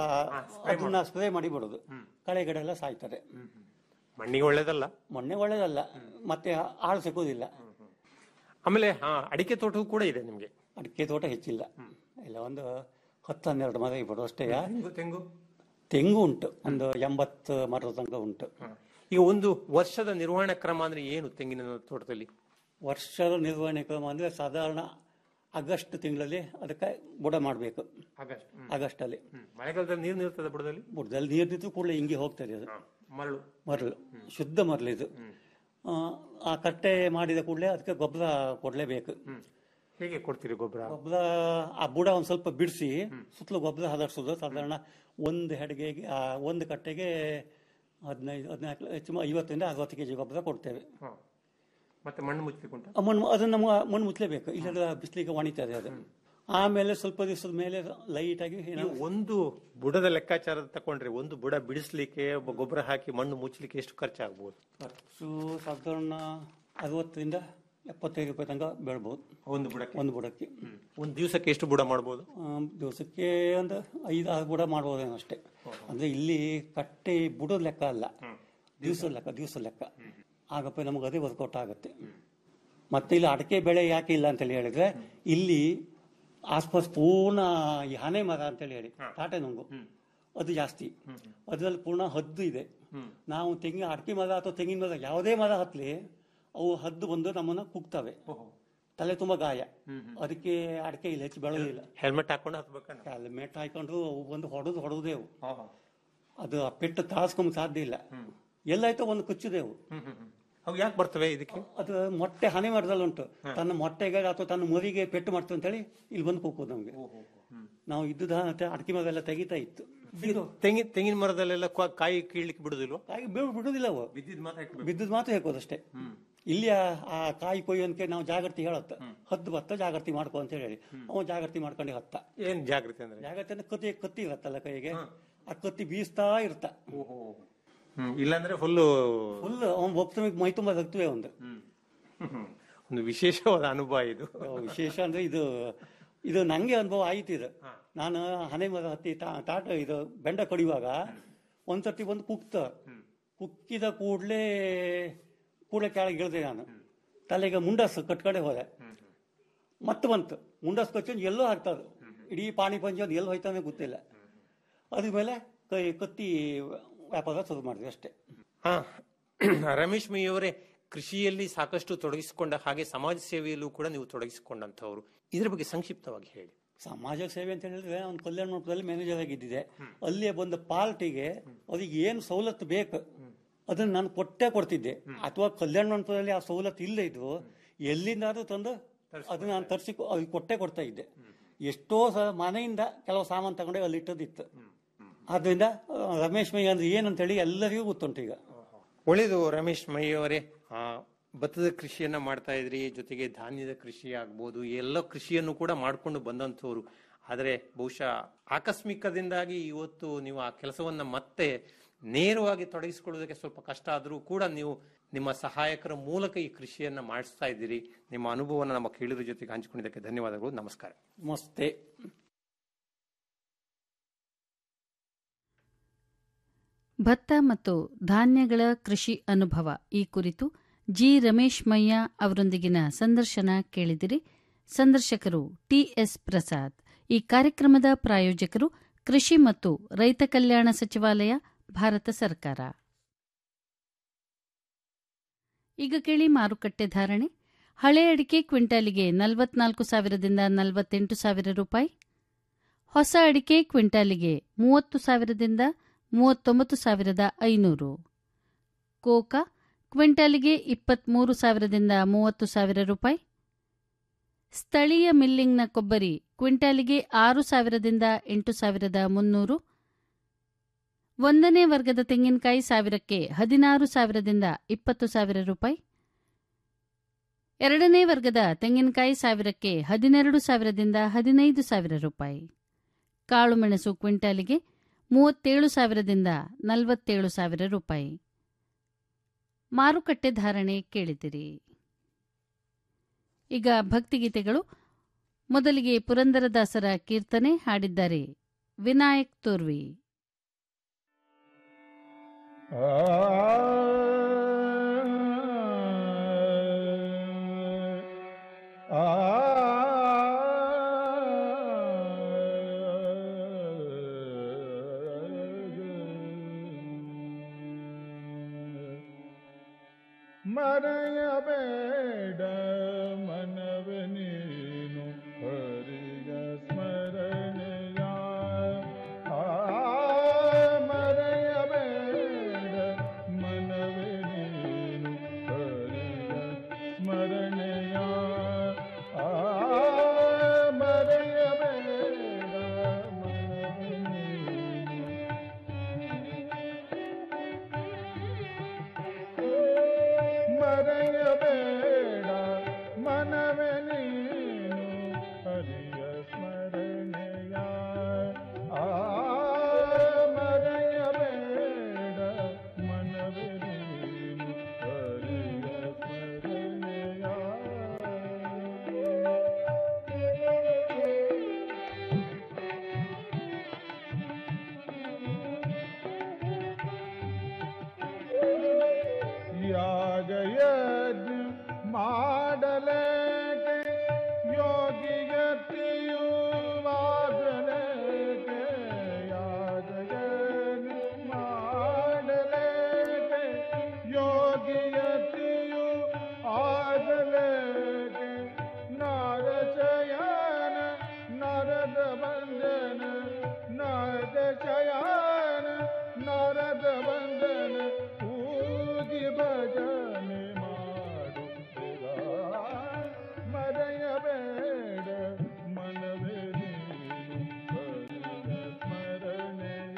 ಅದನ್ನ ಸ್ಪ್ರೇ ಮಾಡಿ ಬಿಡೋದು ಕಳೆಗಡೆ ಎಲ್ಲ ಸಾಯ್ತದೆ ಮಣ್ಣಿಗೆ ಒಳ್ಳೇದಲ್ಲ ಮೊನ್ನೆ ಒಳ್ಳೇದಲ್ಲ ಮತ್ತೆ ಆಳು ಸಿಗೋದಿಲ್ಲ ಆಮೇಲೆ ಹಾ ಅಡಿಕೆ ತೋಟವೂ ಕೂಡ ಇದೆ ನಿಮ್ಗೆ ಅಡಿಕೆ ತೋಟ ಹೆಚ್ಚಿಲ್ಲ ಇಲ್ಲ ಒಂದು ಹತ್ತು ಹನ್ನೆರಡು ಮರ ಇರ್ಬೋದು ಅಷ್ಟೇ ತೆಂಗು ತೆಂಗು ತೆಂಗು ಉಂಟು ಒಂದು ಎಂಬತ್ತು ಮರದ ತನಕ ಉಂಟು ಈಗ ಒಂದು ವರ್ಷದ ನಿರ್ವಹಣಾ ಕ್ರಮ ಅಂದ್ರೆ ಏನು ತೆಂಗಿನ ತೋಟದಲ್ಲಿ ವರ್ಷದ ನಿರ್ವಹಣೆ ಕ್ರಮ ಅಂದ್ರೆ ಸಾಧಾರಣ ಆಗಸ್ಟ್ ತಿಂಗಳಲ್ಲಿ ಅದಕ್ಕೆ ಬುಡ ಮಾಡಬೇಕು ಆಗಸ್ಟ್ ಆಗಸ್ಟ್ ಅಲ್ಲಿ ಮಳೆಗಾಲದಲ್ಲಿ ನೀರು ನಿಲ್ತದೆ ಬುಡದಲ್ಲಿ ಬುಡದಲ್ಲಿ ನೀರು ನಿಂತು ಕೂಡಲೇ ಹಿಂಗೆ ಹೋಗ್ತದೆ ಅದು ಮರಳು ಮರಳು ಶುದ್ಧ ಮರಳು ಇದು ಆ, ಆ ಕಟ್ಟೆ ಮಾಡಿದ ಕೂಡಲೇ ಅದಕ್ಕೆ ಗೊಬ್ಬರ ಕೊಡಲೇಬೇಕು ಹೇಗೆ ಕೊಡ್ತೀರಿ ಗೊಬ್ಬರ ಗೊಬ್ಬರ ಆ ಬುಡ ಒಂದು ಸ್ವಲ್ಪ ಬಿಡಿಸಿ ಸುತ್ತಲೂ ಗೊಬ್ಬರ ಹದರ್ಸೋದು ಸಾಧಾರಣ ಒಂದು ಹೆಡ್ಗೆಗೆ ಆ ಒಂದು ಕಟ್ಟೆಗೆ ಹದಿನೈದು ಹದಿನಾಲ್ಕು ಹೆಚ್ಚು ಐವತ್ತರಿಂದ ಅರವತ್ತು ಕೆಜಿ ಗೊಬ್ಬರ ಕೊಡ್ತೇವೆ ಮತ್ತೆ ಮಣ್ಣು ಮುಚ್ಚಲಿಕ್ಕೆ ಆ ಮಣ್ಣು ಅದನ್ನು ನಮ್ಗೆ ಮಣ್ಣು ಮುಚ್ಚಲೇಬೇಕು ಇಲ್ಲದ ಬಿಸಿಲಿಗೆ ಒಣಿತದೆ ಅದು ಆಮೇಲೆ ಸ್ವಲ್ಪ ದಿವಸದ ಮೇಲೆ ಲೈಟಾಗಿ ನೀವು ಒಂದು ಬುಡದ ಲೆಕ್ಕಾಚಾರ ತಕೊಂಡ್ರೆ ಒಂದು ಬುಡ ಬಿಡಿಸ್ಲಿಕ್ಕೆ ಒಬ್ಬ ಗೊಬ್ಬರ ಹಾಕಿ ಮಣ್ಣು ಮುಚ್ಚಲಿಕ್ಕೆ ಎಷ್ಟು ಖರ್ಚಾಗ್ಬೋದು ಖರ್ಚು ಸಾಧಾರಣ ಅರವತ್ತರಿಂದ ಎಪ್ಪತ್ತೈದು ರೂಪಾಯಿ ತನಕ ಬೆಳ್ಬೋದು ಒಂದು ಬುಡಕ್ಕೆ ಒಂದು ಬುಡಕ್ಕೆ ಒಂದು ದಿವಸಕ್ಕೆ ಎಷ್ಟು ಬುಡ ಮಾಡ್ಬೋದು ಆ, ದಿವಸಕ್ಕೆ ಒಂದು ಐದು ಆರು ಬುಡ ಮಾಡ್ಬೋದೇನೋ ಅಷ್ಟೇ ಅಂದ್ರೆ ಇಲ್ಲಿ ಕಟ್ಟೆ ಬುಡದ ಲೆಕ್ಕ ಅಲ್ಲ ದಿವಸದ ಲೆಕ್ಕ ದಿವಸದ ಲೆಕ್ಕ ಆಗಪ್ಪ ನಮಗೆ ಅದೇ ವರ್ಕೌಟ್ ಆಗುತ್ತೆ ಮತ್ತೆ ಇಲ್ಲಿ ಅಡಕೆ ಬೆಳೆ ಯಾಕೆ ಇಲ್ಲ ಅಂತೇಳಿ ಹೇಳಿದ್ರೆ ಇಲ್ಲಿ ಆಸ್ಪಾಸ್ ಪೂರ್ಣ ಈ ಹನೆ ಮರ ಅಂತೇಳಿ ಹೇಳಿ ತಾಟೆ ನುಂಗು ಅದು ಜಾಸ್ತಿ ಅದರಲ್ಲಿ ಪೂರ್ಣ ಹದ್ದು ಇದೆ ನಾವು ತೆಂಗಿನ ಅಡಕೆ ಮರ ಅಥವಾ ತೆಂಗಿನ ಮರ ಯಾವುದೇ ಮರ ಹತ್ಲಿ ಅವು ಹದ್ದು ಬಂದು ನಮ್ಮನ್ನ ಕುಗ್ತವೆ ತಲೆ ತುಂಬಾ ಗಾಯ ಅದಕ್ಕೆ ಅಡಕೆ ಇಲ್ಲಿ ಹೆಚ್ಚು ಬೆಳೆದಿಲ್ಲ ಹೆಲ್ಮೆಟ್ ಹಾಕೊಂಡು ಹತ್ಬೇಕನ್ನ ಹೆಲ್ಮೆಟ್ ಹಾಕೊಂಡು ಅವು ಬಂದು ಹೊಡೆದು ಹೊಡೆದೇವು ಅದು ಆ ಪೆಟ್ಟು ತಾಳ್ಸ್ಕೊಂಬ ಸಾಧ್ಯ ಇಲ್ಲ ಎಲ್ಲಾಯ್ತೋ ಒಂದು ಕಚ್ಚುದೇವು ಅವು ಯಾಕೆ ಬರ್ತವೆ ಇದಕ್ಕೆ ಅದು ಮೊಟ್ಟೆ ಹನಿ ಮರದಲ್ಲಿ ಉಂಟು ತನ್ನ ಮೊಟ್ಟೆಗೆ ಅಥವಾ ತನ್ನ ಮುರಿಗೆ ಪೆಟ್ಟು ಮಾಡ್ತು ಅಂತೇಳಿ ಇಲ್ಲಿ ಬಂದು ಕೂಕೋದು ನಮ್ಗೆ ನಾವು ಇದ್ದುದ ಅಡಕೆ ಮರ ಎಲ್ಲ ತೆಗಿತಾ ಇತ್ತು ಇದು ತೆಂಗಿನ ತೆಂಗಿನ ಮರದಲ್ಲೆಲ್ಲ ಕ್ವ- ಕಾಯಿ ಕೀಳ್ಲಿಕ್ಕೆ ಬಿಡುದಿಲ್ವಾ ಕಾಯಿ ಬೀಳ್ ಬಿಡುದಿಲ್ಲ ಅವು ಬಿದ್ದಿದ್ ಮಾತ್ರ ಹಾಕ್ಬೇಕು. ಬಿದ್ದದ್ ಮಾತ್ರ ಹಾಕೋದಷ್ಟೇ ಇಲ್ಲಿ ಆ- ಆ ಕಾಯಿ ಕೊಯ್ಯೋನ್ಕೆ ನಾವು ಜಾಗೃತಿ ಹೇಳತ್ತ ಹದ್ದು ಬತ್ತ ಜಾಗೃತಿ ಮಾಡ್ಕೊ ಅಂತ ಹೇಳಿ ಅವ ಜಾಗೃತಿ ಮಾಡ್ಕೊಂಡು ಹತ್ತ ಏನ್ ಜಾಗೃತಿ ಅಂದ್ರೆ ಜಾಗೃತಿ ಅಂದ್ರೆ ಕತ್ತಿ ಕತ್ತಿ ಇರತ್ತಲ್ಲ ಕೈಗೆ ಆ ಕತ್ತಿ ಬೀಸ್ತಾ ಇರ್ತ ಹ್ಮ್ ಇಲ್ಲಾಂದ್ರೆ ಫುಲ್ಲು ಫುಲ್ ಅವನ್ ಒಪ್ತಮಿಗೆ ಮೈ ತುಂಬಾ ರಕ್ತವೇ ಒಂದು ಒಂದು ವಿಶೇಷವಾದ ಅನುಭವ ಇದು ವಿಶೇಷ ಅಂದ್ರೆ ಇದು ಇದು ನಂಗೆ ಅನುಭವ ಆಯ್ತು ಇದು ನಾನು ಹನೆ ಮರ ಹತ್ತಿ ತಾ- ತಾಟ ಇದು ಬೆಂಡ ಕಡಿಯುವಾಗ ಒಂದ್ಸತಿ ಬಂದು ಕುಕ್ತ ಕುಕ್ಕಿದ ಕೂಡ್ಲೇ ಕೂಡಲೇ ಕೆಳಗೆ ಇಳಿದೆ ನಾನು ತಲೆಗೆ ಮುಂಡಸ್ ಕಟ್ಕಡೆ ಹೋದೆ ಮತ್ತೆ ಬಂತು ಮುಂಡಸ್ ಕಚ್ಚೊಂದು ಎಲ್ಲೋ ಹಾಕ್ತದ ಇಡೀ ಪಾಣಿ ಪಂಚ ಒಂದು ಎಲ್ಲಿ ಹೋಯ್ತಾನೆ ಗೊತ್ತಿಲ್ಲ ಅದ್ರ ಮೇಲೆ ಕೈ ಕತ್ತಿ ವ್ಯಾಪಾರ ಶುರು ಮಾಡಿದ್ವಿ ಅಷ್ಟೇ ಹಾ ರಮೇಶ್ ಮೈ ಅವರೇ ಕೃಷಿಯಲ್ಲಿ ಸಾಕಷ್ಟು ತೊಡಗಿಸಿಕೊಂಡ ಹಾಗೆ ಸಮಾಜ ಸೇವೆಯಲ್ಲೂ ಕೂಡ ನೀವು ತೊಡಗಿಸಿಕೊಂಡಂಥವ್ರು ಇದ್ರ ಬಗ್ಗೆ ಸಂಕ್ಷಿಪ್ತವಾಗಿ ಹೇಳಿ ಸಮಾಜ ಸೇವೆ ಅಂತ ಹೇಳಿದ್ರೆ ಒಂದು ಕಲ್ಯಾಣ ಮಂಟಪದಲ್ಲಿ ಮ್ಯಾನೇಜರ್ ಆಗಿದ್ದಿದೆ ಅಲ್ಲಿಯೇ ಬಂದ ಪಾರ್ಟಿಗೆ ಅವ್ರಿಗೆ ಏನು ಸವಲತ್ತು ಬೇಕು ಅದನ್ನ ನಾನು ಕೊಟ್ಟೇ ಕೊಡ್ತಿದ್ದೆ ಅಥವಾ ಕಲ್ಯಾಣ ಮಂಟಪದಲ್ಲಿ ಆ ಸವಲತ್ತು ಇಲ್ಲದೆ ಇದ್ರು ಎಲ್ಲಿಂದಾದ್ರೂ ತಂದು ಅದನ್ನ ನಾನು ತರಿಸಿ ಅವ್ರಿಗೆ ಕೊಟ್ಟೇ ಕೊಡ್ತಾ ಇದ್ದೆ ಎಷ್ಟೋ ಸ ಮನೆಯಿಂದ ಕೆಲವು ಸಾಮಾನು ತಗೊಂಡೆ ಅಲ್ಲಿ ಇಟ್ಟದಿತ್ತು ಆದ್ರಿಂದ ಆ, ರಮೇಶ್ ಮೈ ಅಂದ್ರೆ ಏನಂತೇಳಿ ಎಲ್ಲರಿಗೂ ಗೊತ್ತುಂಟು ಈಗ ಒಳ್ಳೇದು ರಮೇಶ್ ಮೈ ಅವರೇ ಆ, ಭತ್ತದ ಕೃಷಿಯನ್ನ ಮಾಡ್ತಾ ಇದ್ರಿ ಜೊತೆಗೆ ಧಾನ್ಯದ ಕೃಷಿ ಆಗ್ಬೋದು ಎಲ್ಲ ಕೃಷಿಯನ್ನು ಕೂಡ ಮಾಡ್ಕೊಂಡು ಬಂದಂಥವ್ರು ಆದರೆ ಬಹುಶಃ ಆಕಸ್ಮಿಕದಿಂದಾಗಿ ಇವತ್ತು ನೀವು ಆ ಕೆಲಸವನ್ನ ಮತ್ತೆ ನೇರವಾಗಿ ತೊಡಗಿಸಿಕೊಳ್ಳೋದಕ್ಕೆ ಸ್ವಲ್ಪ ಕಷ್ಟ ಆದರೂ ಕೂಡ ನೀವು ನಿಮ್ಮ ಸಹಾಯಕರ ಮೂಲಕ ಈ ಕೃಷಿಯನ್ನ ಮಾಡಿಸ್ತಾ ಇದ್ದೀರಿ ನಿಮ್ಮ ಅನುಭವನ ನಮ್ಮ ಕೇಳಿದ್ರ ಜೊತೆಗೆ ಹಂಚಿಕೊಂಡಿದ್ದಕ್ಕೆ ಧನ್ಯವಾದಗಳು ನಮಸ್ಕಾರ ನಮಸ್ತೆ ಭತ್ತ ಮತ್ತು ಧಾನ್ಯಗಳ ಕೃಷಿ ಅನುಭವ ಈ ಕುರಿತು ಜಿ ರಮೇಶ್ ಮಯ್ಯ ಅವರೊಂದಿಗಿನ ಸಂದರ್ಶನ ಕೇಳಿದಿರಿ ಸಂದರ್ಶಕರು ಟಿಎಸ್ ಪ್ರಸಾದ್ ಈ ಕಾರ್ಯಕ್ರಮದ ಪ್ರಾಯೋಜಕರು ಕೃಷಿ ಮತ್ತು ರೈತ ಕಲ್ಯಾಣ ಸಚಿವಾಲಯ ಭಾರತ ಸರ್ಕಾರ ಈಗ ಕೇಳಿ ಮಾರುಕಟ್ಟೆ ಧಾರಣೆ ಹಳೆ ಅಡಿಕೆ ಕ್ವಿಂಟಾಲಿಗೆ ನಲವತ್ನಾಲ್ಕು ಸಾವಿರದಿಂದ ನಲವತ್ತೆಂಟು ಸಾವಿರ ರೂಪಾಯಿ ಹೊಸ ಅಡಿಕೆ ಕ್ವಿಂಟಾಲಿಗೆ ಮೂವತ್ತು ಸಾವಿರದಿಂದ ಮೂವತ್ತೊಂಬತ್ತು ಸಾವಿರದ ಐನೂರು ಕೋಕಾ ಕ್ವಿಂಟಾಲಿಗೆ ಇಪ್ಪತ್ಮೂರು ಸಾವಿರದಿಂದ ಮೂವತ್ತು ಸಾವಿರ ರೂಪಾಯಿ ಸ್ಥಳೀಯ ಮಿಲ್ಲಿಂಗ್ನ ಕೊಬ್ಬರಿ ಕ್ವಿಂಟಾಲಿಗೆ ಆರು ಸಾವಿರದಿಂದ ಎಂಟು ಸಾವಿರದ ಮುನ್ನೂರು ಒಂದನೇ ವರ್ಗದ ತೆಂಗಿನಕಾಯಿ ಸಾವಿರಕ್ಕೆ ಹದಿನಾರು ಸಾವಿರದಿಂದ ಇಪ್ಪತ್ತು ಸಾವಿರ ರೂಪಾಯಿ ಎರಡನೇ ವರ್ಗದ ತೆಂಗಿನಕಾಯಿ ಸಾವಿರಕ್ಕೆ ಹದಿನೆರಡು ಸಾವಿರದಿಂದ ಹದಿನೈದು ಸಾವಿರ ರೂಪಾಯಿ ಕಾಳುಮೆಣಸು ಕ್ವಿಂಟಾಲಿಗೆ ಮೂವತ್ತೇಳು ಸಾವಿರದಿಂದ ನಲವತ್ತೇಳು ಸಾವಿರ ರೂಪಾಯಿ ಮಾರುಕಟ್ಟೆ ಧಾರಣೆ ಕೇಳಿದಿರಿ ಈಗ ಭಕ್ತಿಗೀತೆಗಳು ಮೊದಲಿಗೆ ಪುರಂದರದಾಸರ ಕೀರ್ತನೆ ಹಾಡಿದ್ದಾರೆ ವಿನಾಯಕ್ ತೋರ್ವಿ ಮರೆಯಬೇಡ ಮನವ ನೀನು ಹರಿಯ ಸ್ಮರಣೆಯ ಆ, ಮರೆಯಬೇಡ ಮನವ ನೀನು ಹರಿಯ ಸ್ಮರಣೆಯ ಆ, ಮರೆಯಬೇಡ ಮನವ ನೀನು ಮರೆಯಬೇಡ ಮನವೇ ನೀನು ಹರಿಯ ಸ್ಮರಣೆಯ ಆ ಮರೆಯಬೇಡ ಮನವೇ ನೀನು ಹರಿಯ ಸ್ಮರಣೆಯ ಯಾಗಯಜ್ಞ ಮಾಡಲೇಕೆ ಯೋಗಿಯತಿಯು ವಾಗಲೇಕೆ ಯಾಗಯಜ್ಞ ಮಾಡಲೇಕೆ ಯೋಗಿಯತಿಯು ಆಗಲೇಕೆ ನಾರಚಯನ ನರದ ಬಂಧನ ನಾರದ ಚಯನ ನರದ ಬಂಧನ ಕೂಗಿ ಭಜನೆ ಮಾಡುತ್ತಿರ ಮರೆಯಬೇಡ ಮನವೇ ನೀನು ಹರಿಯ ಸ್ಮರಣೆಯ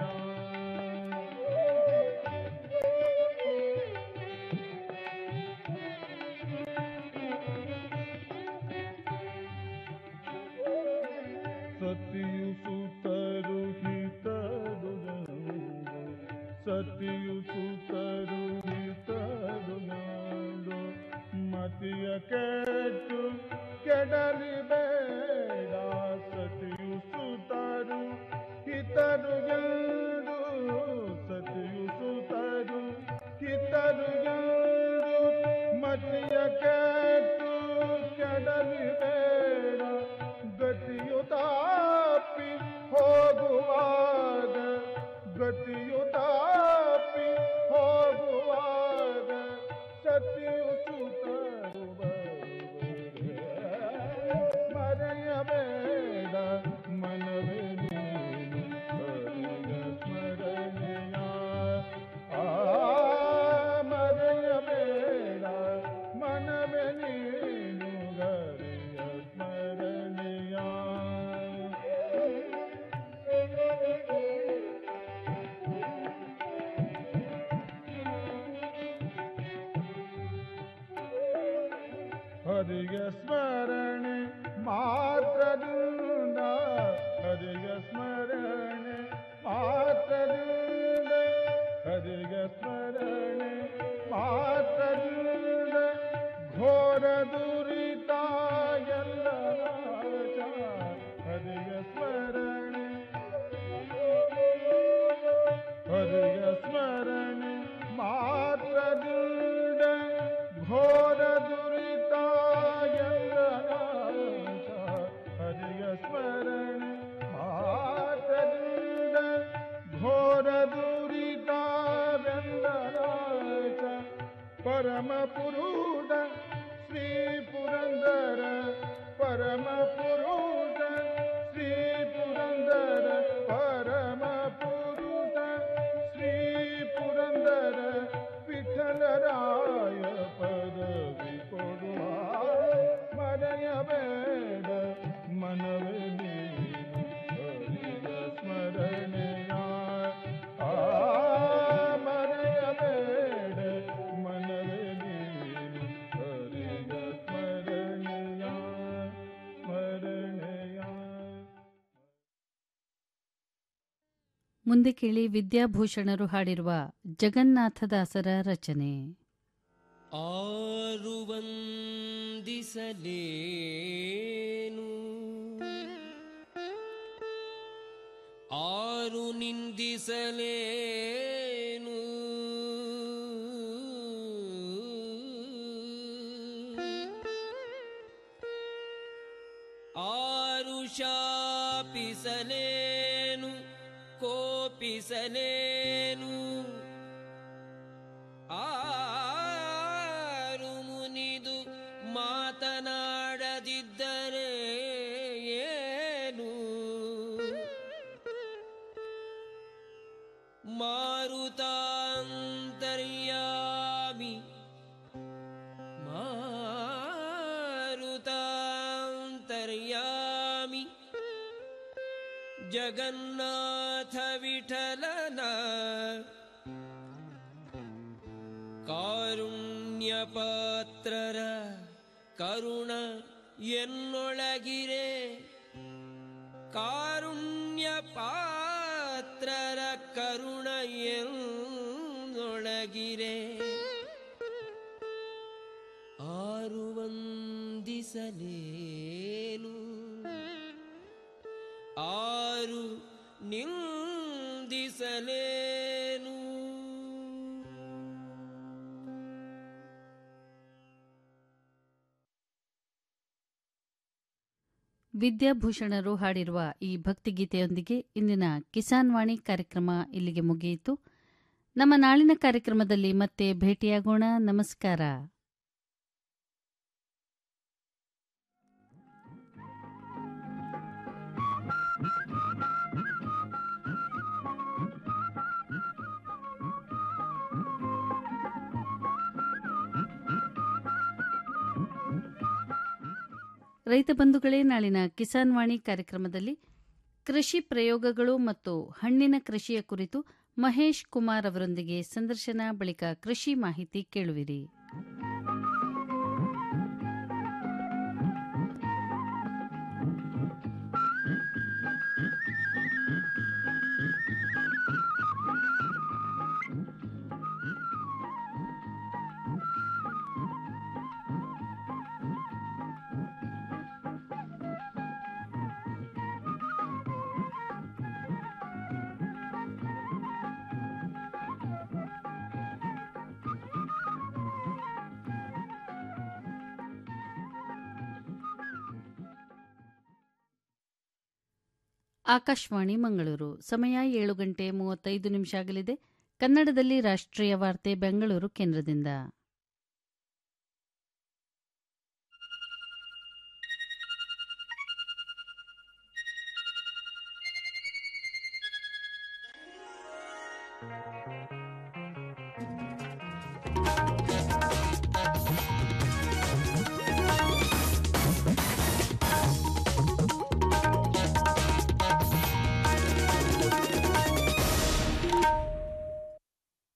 ಸತಿಯು ಸುತರು ಹಿತರು ಗಂಗು ಸತಿಯು ಸುತರು ಹಿತರು ಗಂಗು ಮತಿಯ ಕೆಟ್ಟು ಕೆಡಲಿ ಬೇಡ ಸತಿಯು ಸುತರು ಹಿತರು ಗಂಡು ಸತಿಯು ಸುತರು ಹಿತರು ಗಂಡು ಮತಿಯ ಕೆಟ್ಟು ಕೆಡಲಿ ಬೇಡ ಗತಿಯು ತಾಪಿ ಹೋಗುವಾಗ ಗತಿಯು ತಾಪಿ ಹೋಗುವಾಗ ಸತಿಯು ಹರಿಯ ಸ್ಮರಣೆ ಮಾತ್ರದಿಂದ ಹರಿಯ ಸ್ಮರಣೆ ಮಾತ್ರದಿಂದ ಹರಿಯ ಸ್ಮರಣೆ ಮಾತ್ರದಿಂದ ಘೋರ ದುರಿತ ಎಲ್ಲ ನಾಶ ಹರಿಯ ಸ್ಮರಣೆ ಹರಿಯ ಸ್ಮರಣೆ ಮಾತ್ರದಿಂದ ಘೋರ ದುರಿತ ಎಲ್ಲ ನಾಶ ಹರಿಯ ಸ್ಮರಣೆ ಮಾತ್ರದಿಂದ ಘೋರ ದುರಿತ ನಾಶ ಪರಮ ಪುರುಷ ಶ್ರೀ ಪುರಂದರ ಪರಮ ಪುರುಷ ಶ್ರೀ ಪುರಂದರ ಪರಮ ಪುರುಷ ಶ್ರೀ ಪುರಂದರ ವಿಠಲರಾಯ ಪದವಿ ಕೊಡುವ ಮರೆಯಬೇಡ ಮನವೇ ನೀನು ಹರಿಯ ಸ್ಮರಣೆಯ ಆ ಮರೆಯಬೇಡ ಮನವೇ ನೀನು ಹರಿಯ ಸ್ಮರಣೆಯ ಸ್ಮರಣೆಯ ಮುಂದೆ ಕೇಳಿ ವಿದ್ಯಾಭೂಷಣರು ಹಾಡಿರುವ ಜಗನ್ನಾಥದಾಸರ ರಚನೆ ಆರು ವಂದಿಸಲೇನು ಆರು ನಿಂದಿಸಲೇನು ಆರು ಶಾಪಿಸಲೇನು ಕೋಪಿಸಲೇನು ಆರು ಮುನಿದು ಮಾತನಾಡದಿದ್ದರೆ ಏನು ಮಾರುತಾಂತರ್ಯಾಮಿ ಮಾರುತಾಂತರ್ಯಾಮಿ ಜಗನ್ನಾಥ ವಿಠಲನ ಕಾರುಣ್ಯಪಾತ್ರರ ಕರುಣ ಎನ್ನೊಳಗಿರೆ ಕಾರುಣ್ಯಪಾತ್ರರ ಕರುಣ ಎನ್ನೊಳಗಿರೆ ಆರು ವಂದಿಸಲೇನು ಆರು ನಿಂದಿಸಲೇನು ವಿದ್ಯಾಭೂಷಣರು ಹಾಡಿರುವ ಈ ಭಕ್ತಿಗೀತೆಯೊಂದಿಗೆ ಇಂದಿನ ಕಿಸಾನ್ ವಾಣಿ ಕಾರ್ಯಕ್ರಮ ಇಲ್ಲಿಗೆ ಮುಗಿಯಿತು ನಮ್ಮ ನಾಳಿನ ಕಾರ್ಯಕ್ರಮದಲ್ಲಿ ಮತ್ತೆ ಭೇಟಿಯಾಗೋಣ ನಮಸ್ಕಾರ ರೈತ ಬಂಧುಗಳೇ ನಾಳಿನ ಕಿಸಾನ್ ವಾಣಿ ಕಾರ್ಯಕ್ರಮದಲ್ಲಿ ಕೃಷಿ ಪ್ರಯೋಗಗಳು ಮತ್ತು ಹಣ್ಣಿನ ಕೃಷಿಯ ಕುರಿತು ಮಹೇಶ್ ಕುಮಾರ್ ಅವರೊಂದಿಗೆ ಸಂದರ್ಶನ ಬಳಿಕ ಕೃಷಿ ಮಾಹಿತಿ ಕೇಳುವಿರಿ ಆಕಾಶವಾಣಿ ಮಂಗಳೂರು ಸಮಯ ಏಳು ಗಂಟೆ ಮೂವತ್ತೈದು ನಿಮಿಷ ಆಗಲಿದೆ ಕನ್ನಡದಲ್ಲಿ ರಾಷ್ಟ್ರೀಯ ವಾರ್ತೆ ಬೆಂಗಳೂರು ಕೇಂದ್ರದಿಂದ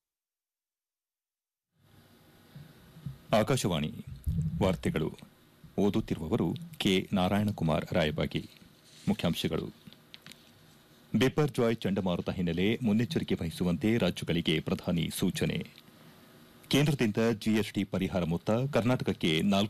ಆಕಾಶವಾಣಿ ವಾರ್ತೆಗಳು ಓದುತ್ತಿರುವವರು ಕೆ ನಾರಾಯಣಕುಮಾರ್ ರಾಯಬಾಗಿ ಮುಖ್ಯಾಂಶಗಳು ಬೆಪರ್ ಜಾಯ್ ಚಂಡಮಾರುತ ಹಿನ್ನೆಲೆ ಮುನ್ನೆಚ್ಚರಿಕೆ ವಹಿಸುವಂತೆ ರಾಜ್ಯಗಳಿಗೆ ಪ್ರಧಾನಿ ಸೂಚನೆ ಕೇಂದ್ರದಿಂದ ಜಿಎಸ್ಟಿ ಪರಿಹಾರ ಮೊತ್ತ ಕರ್ನಾಟಕಕ್ಕೆ ನಾಲ್ಕು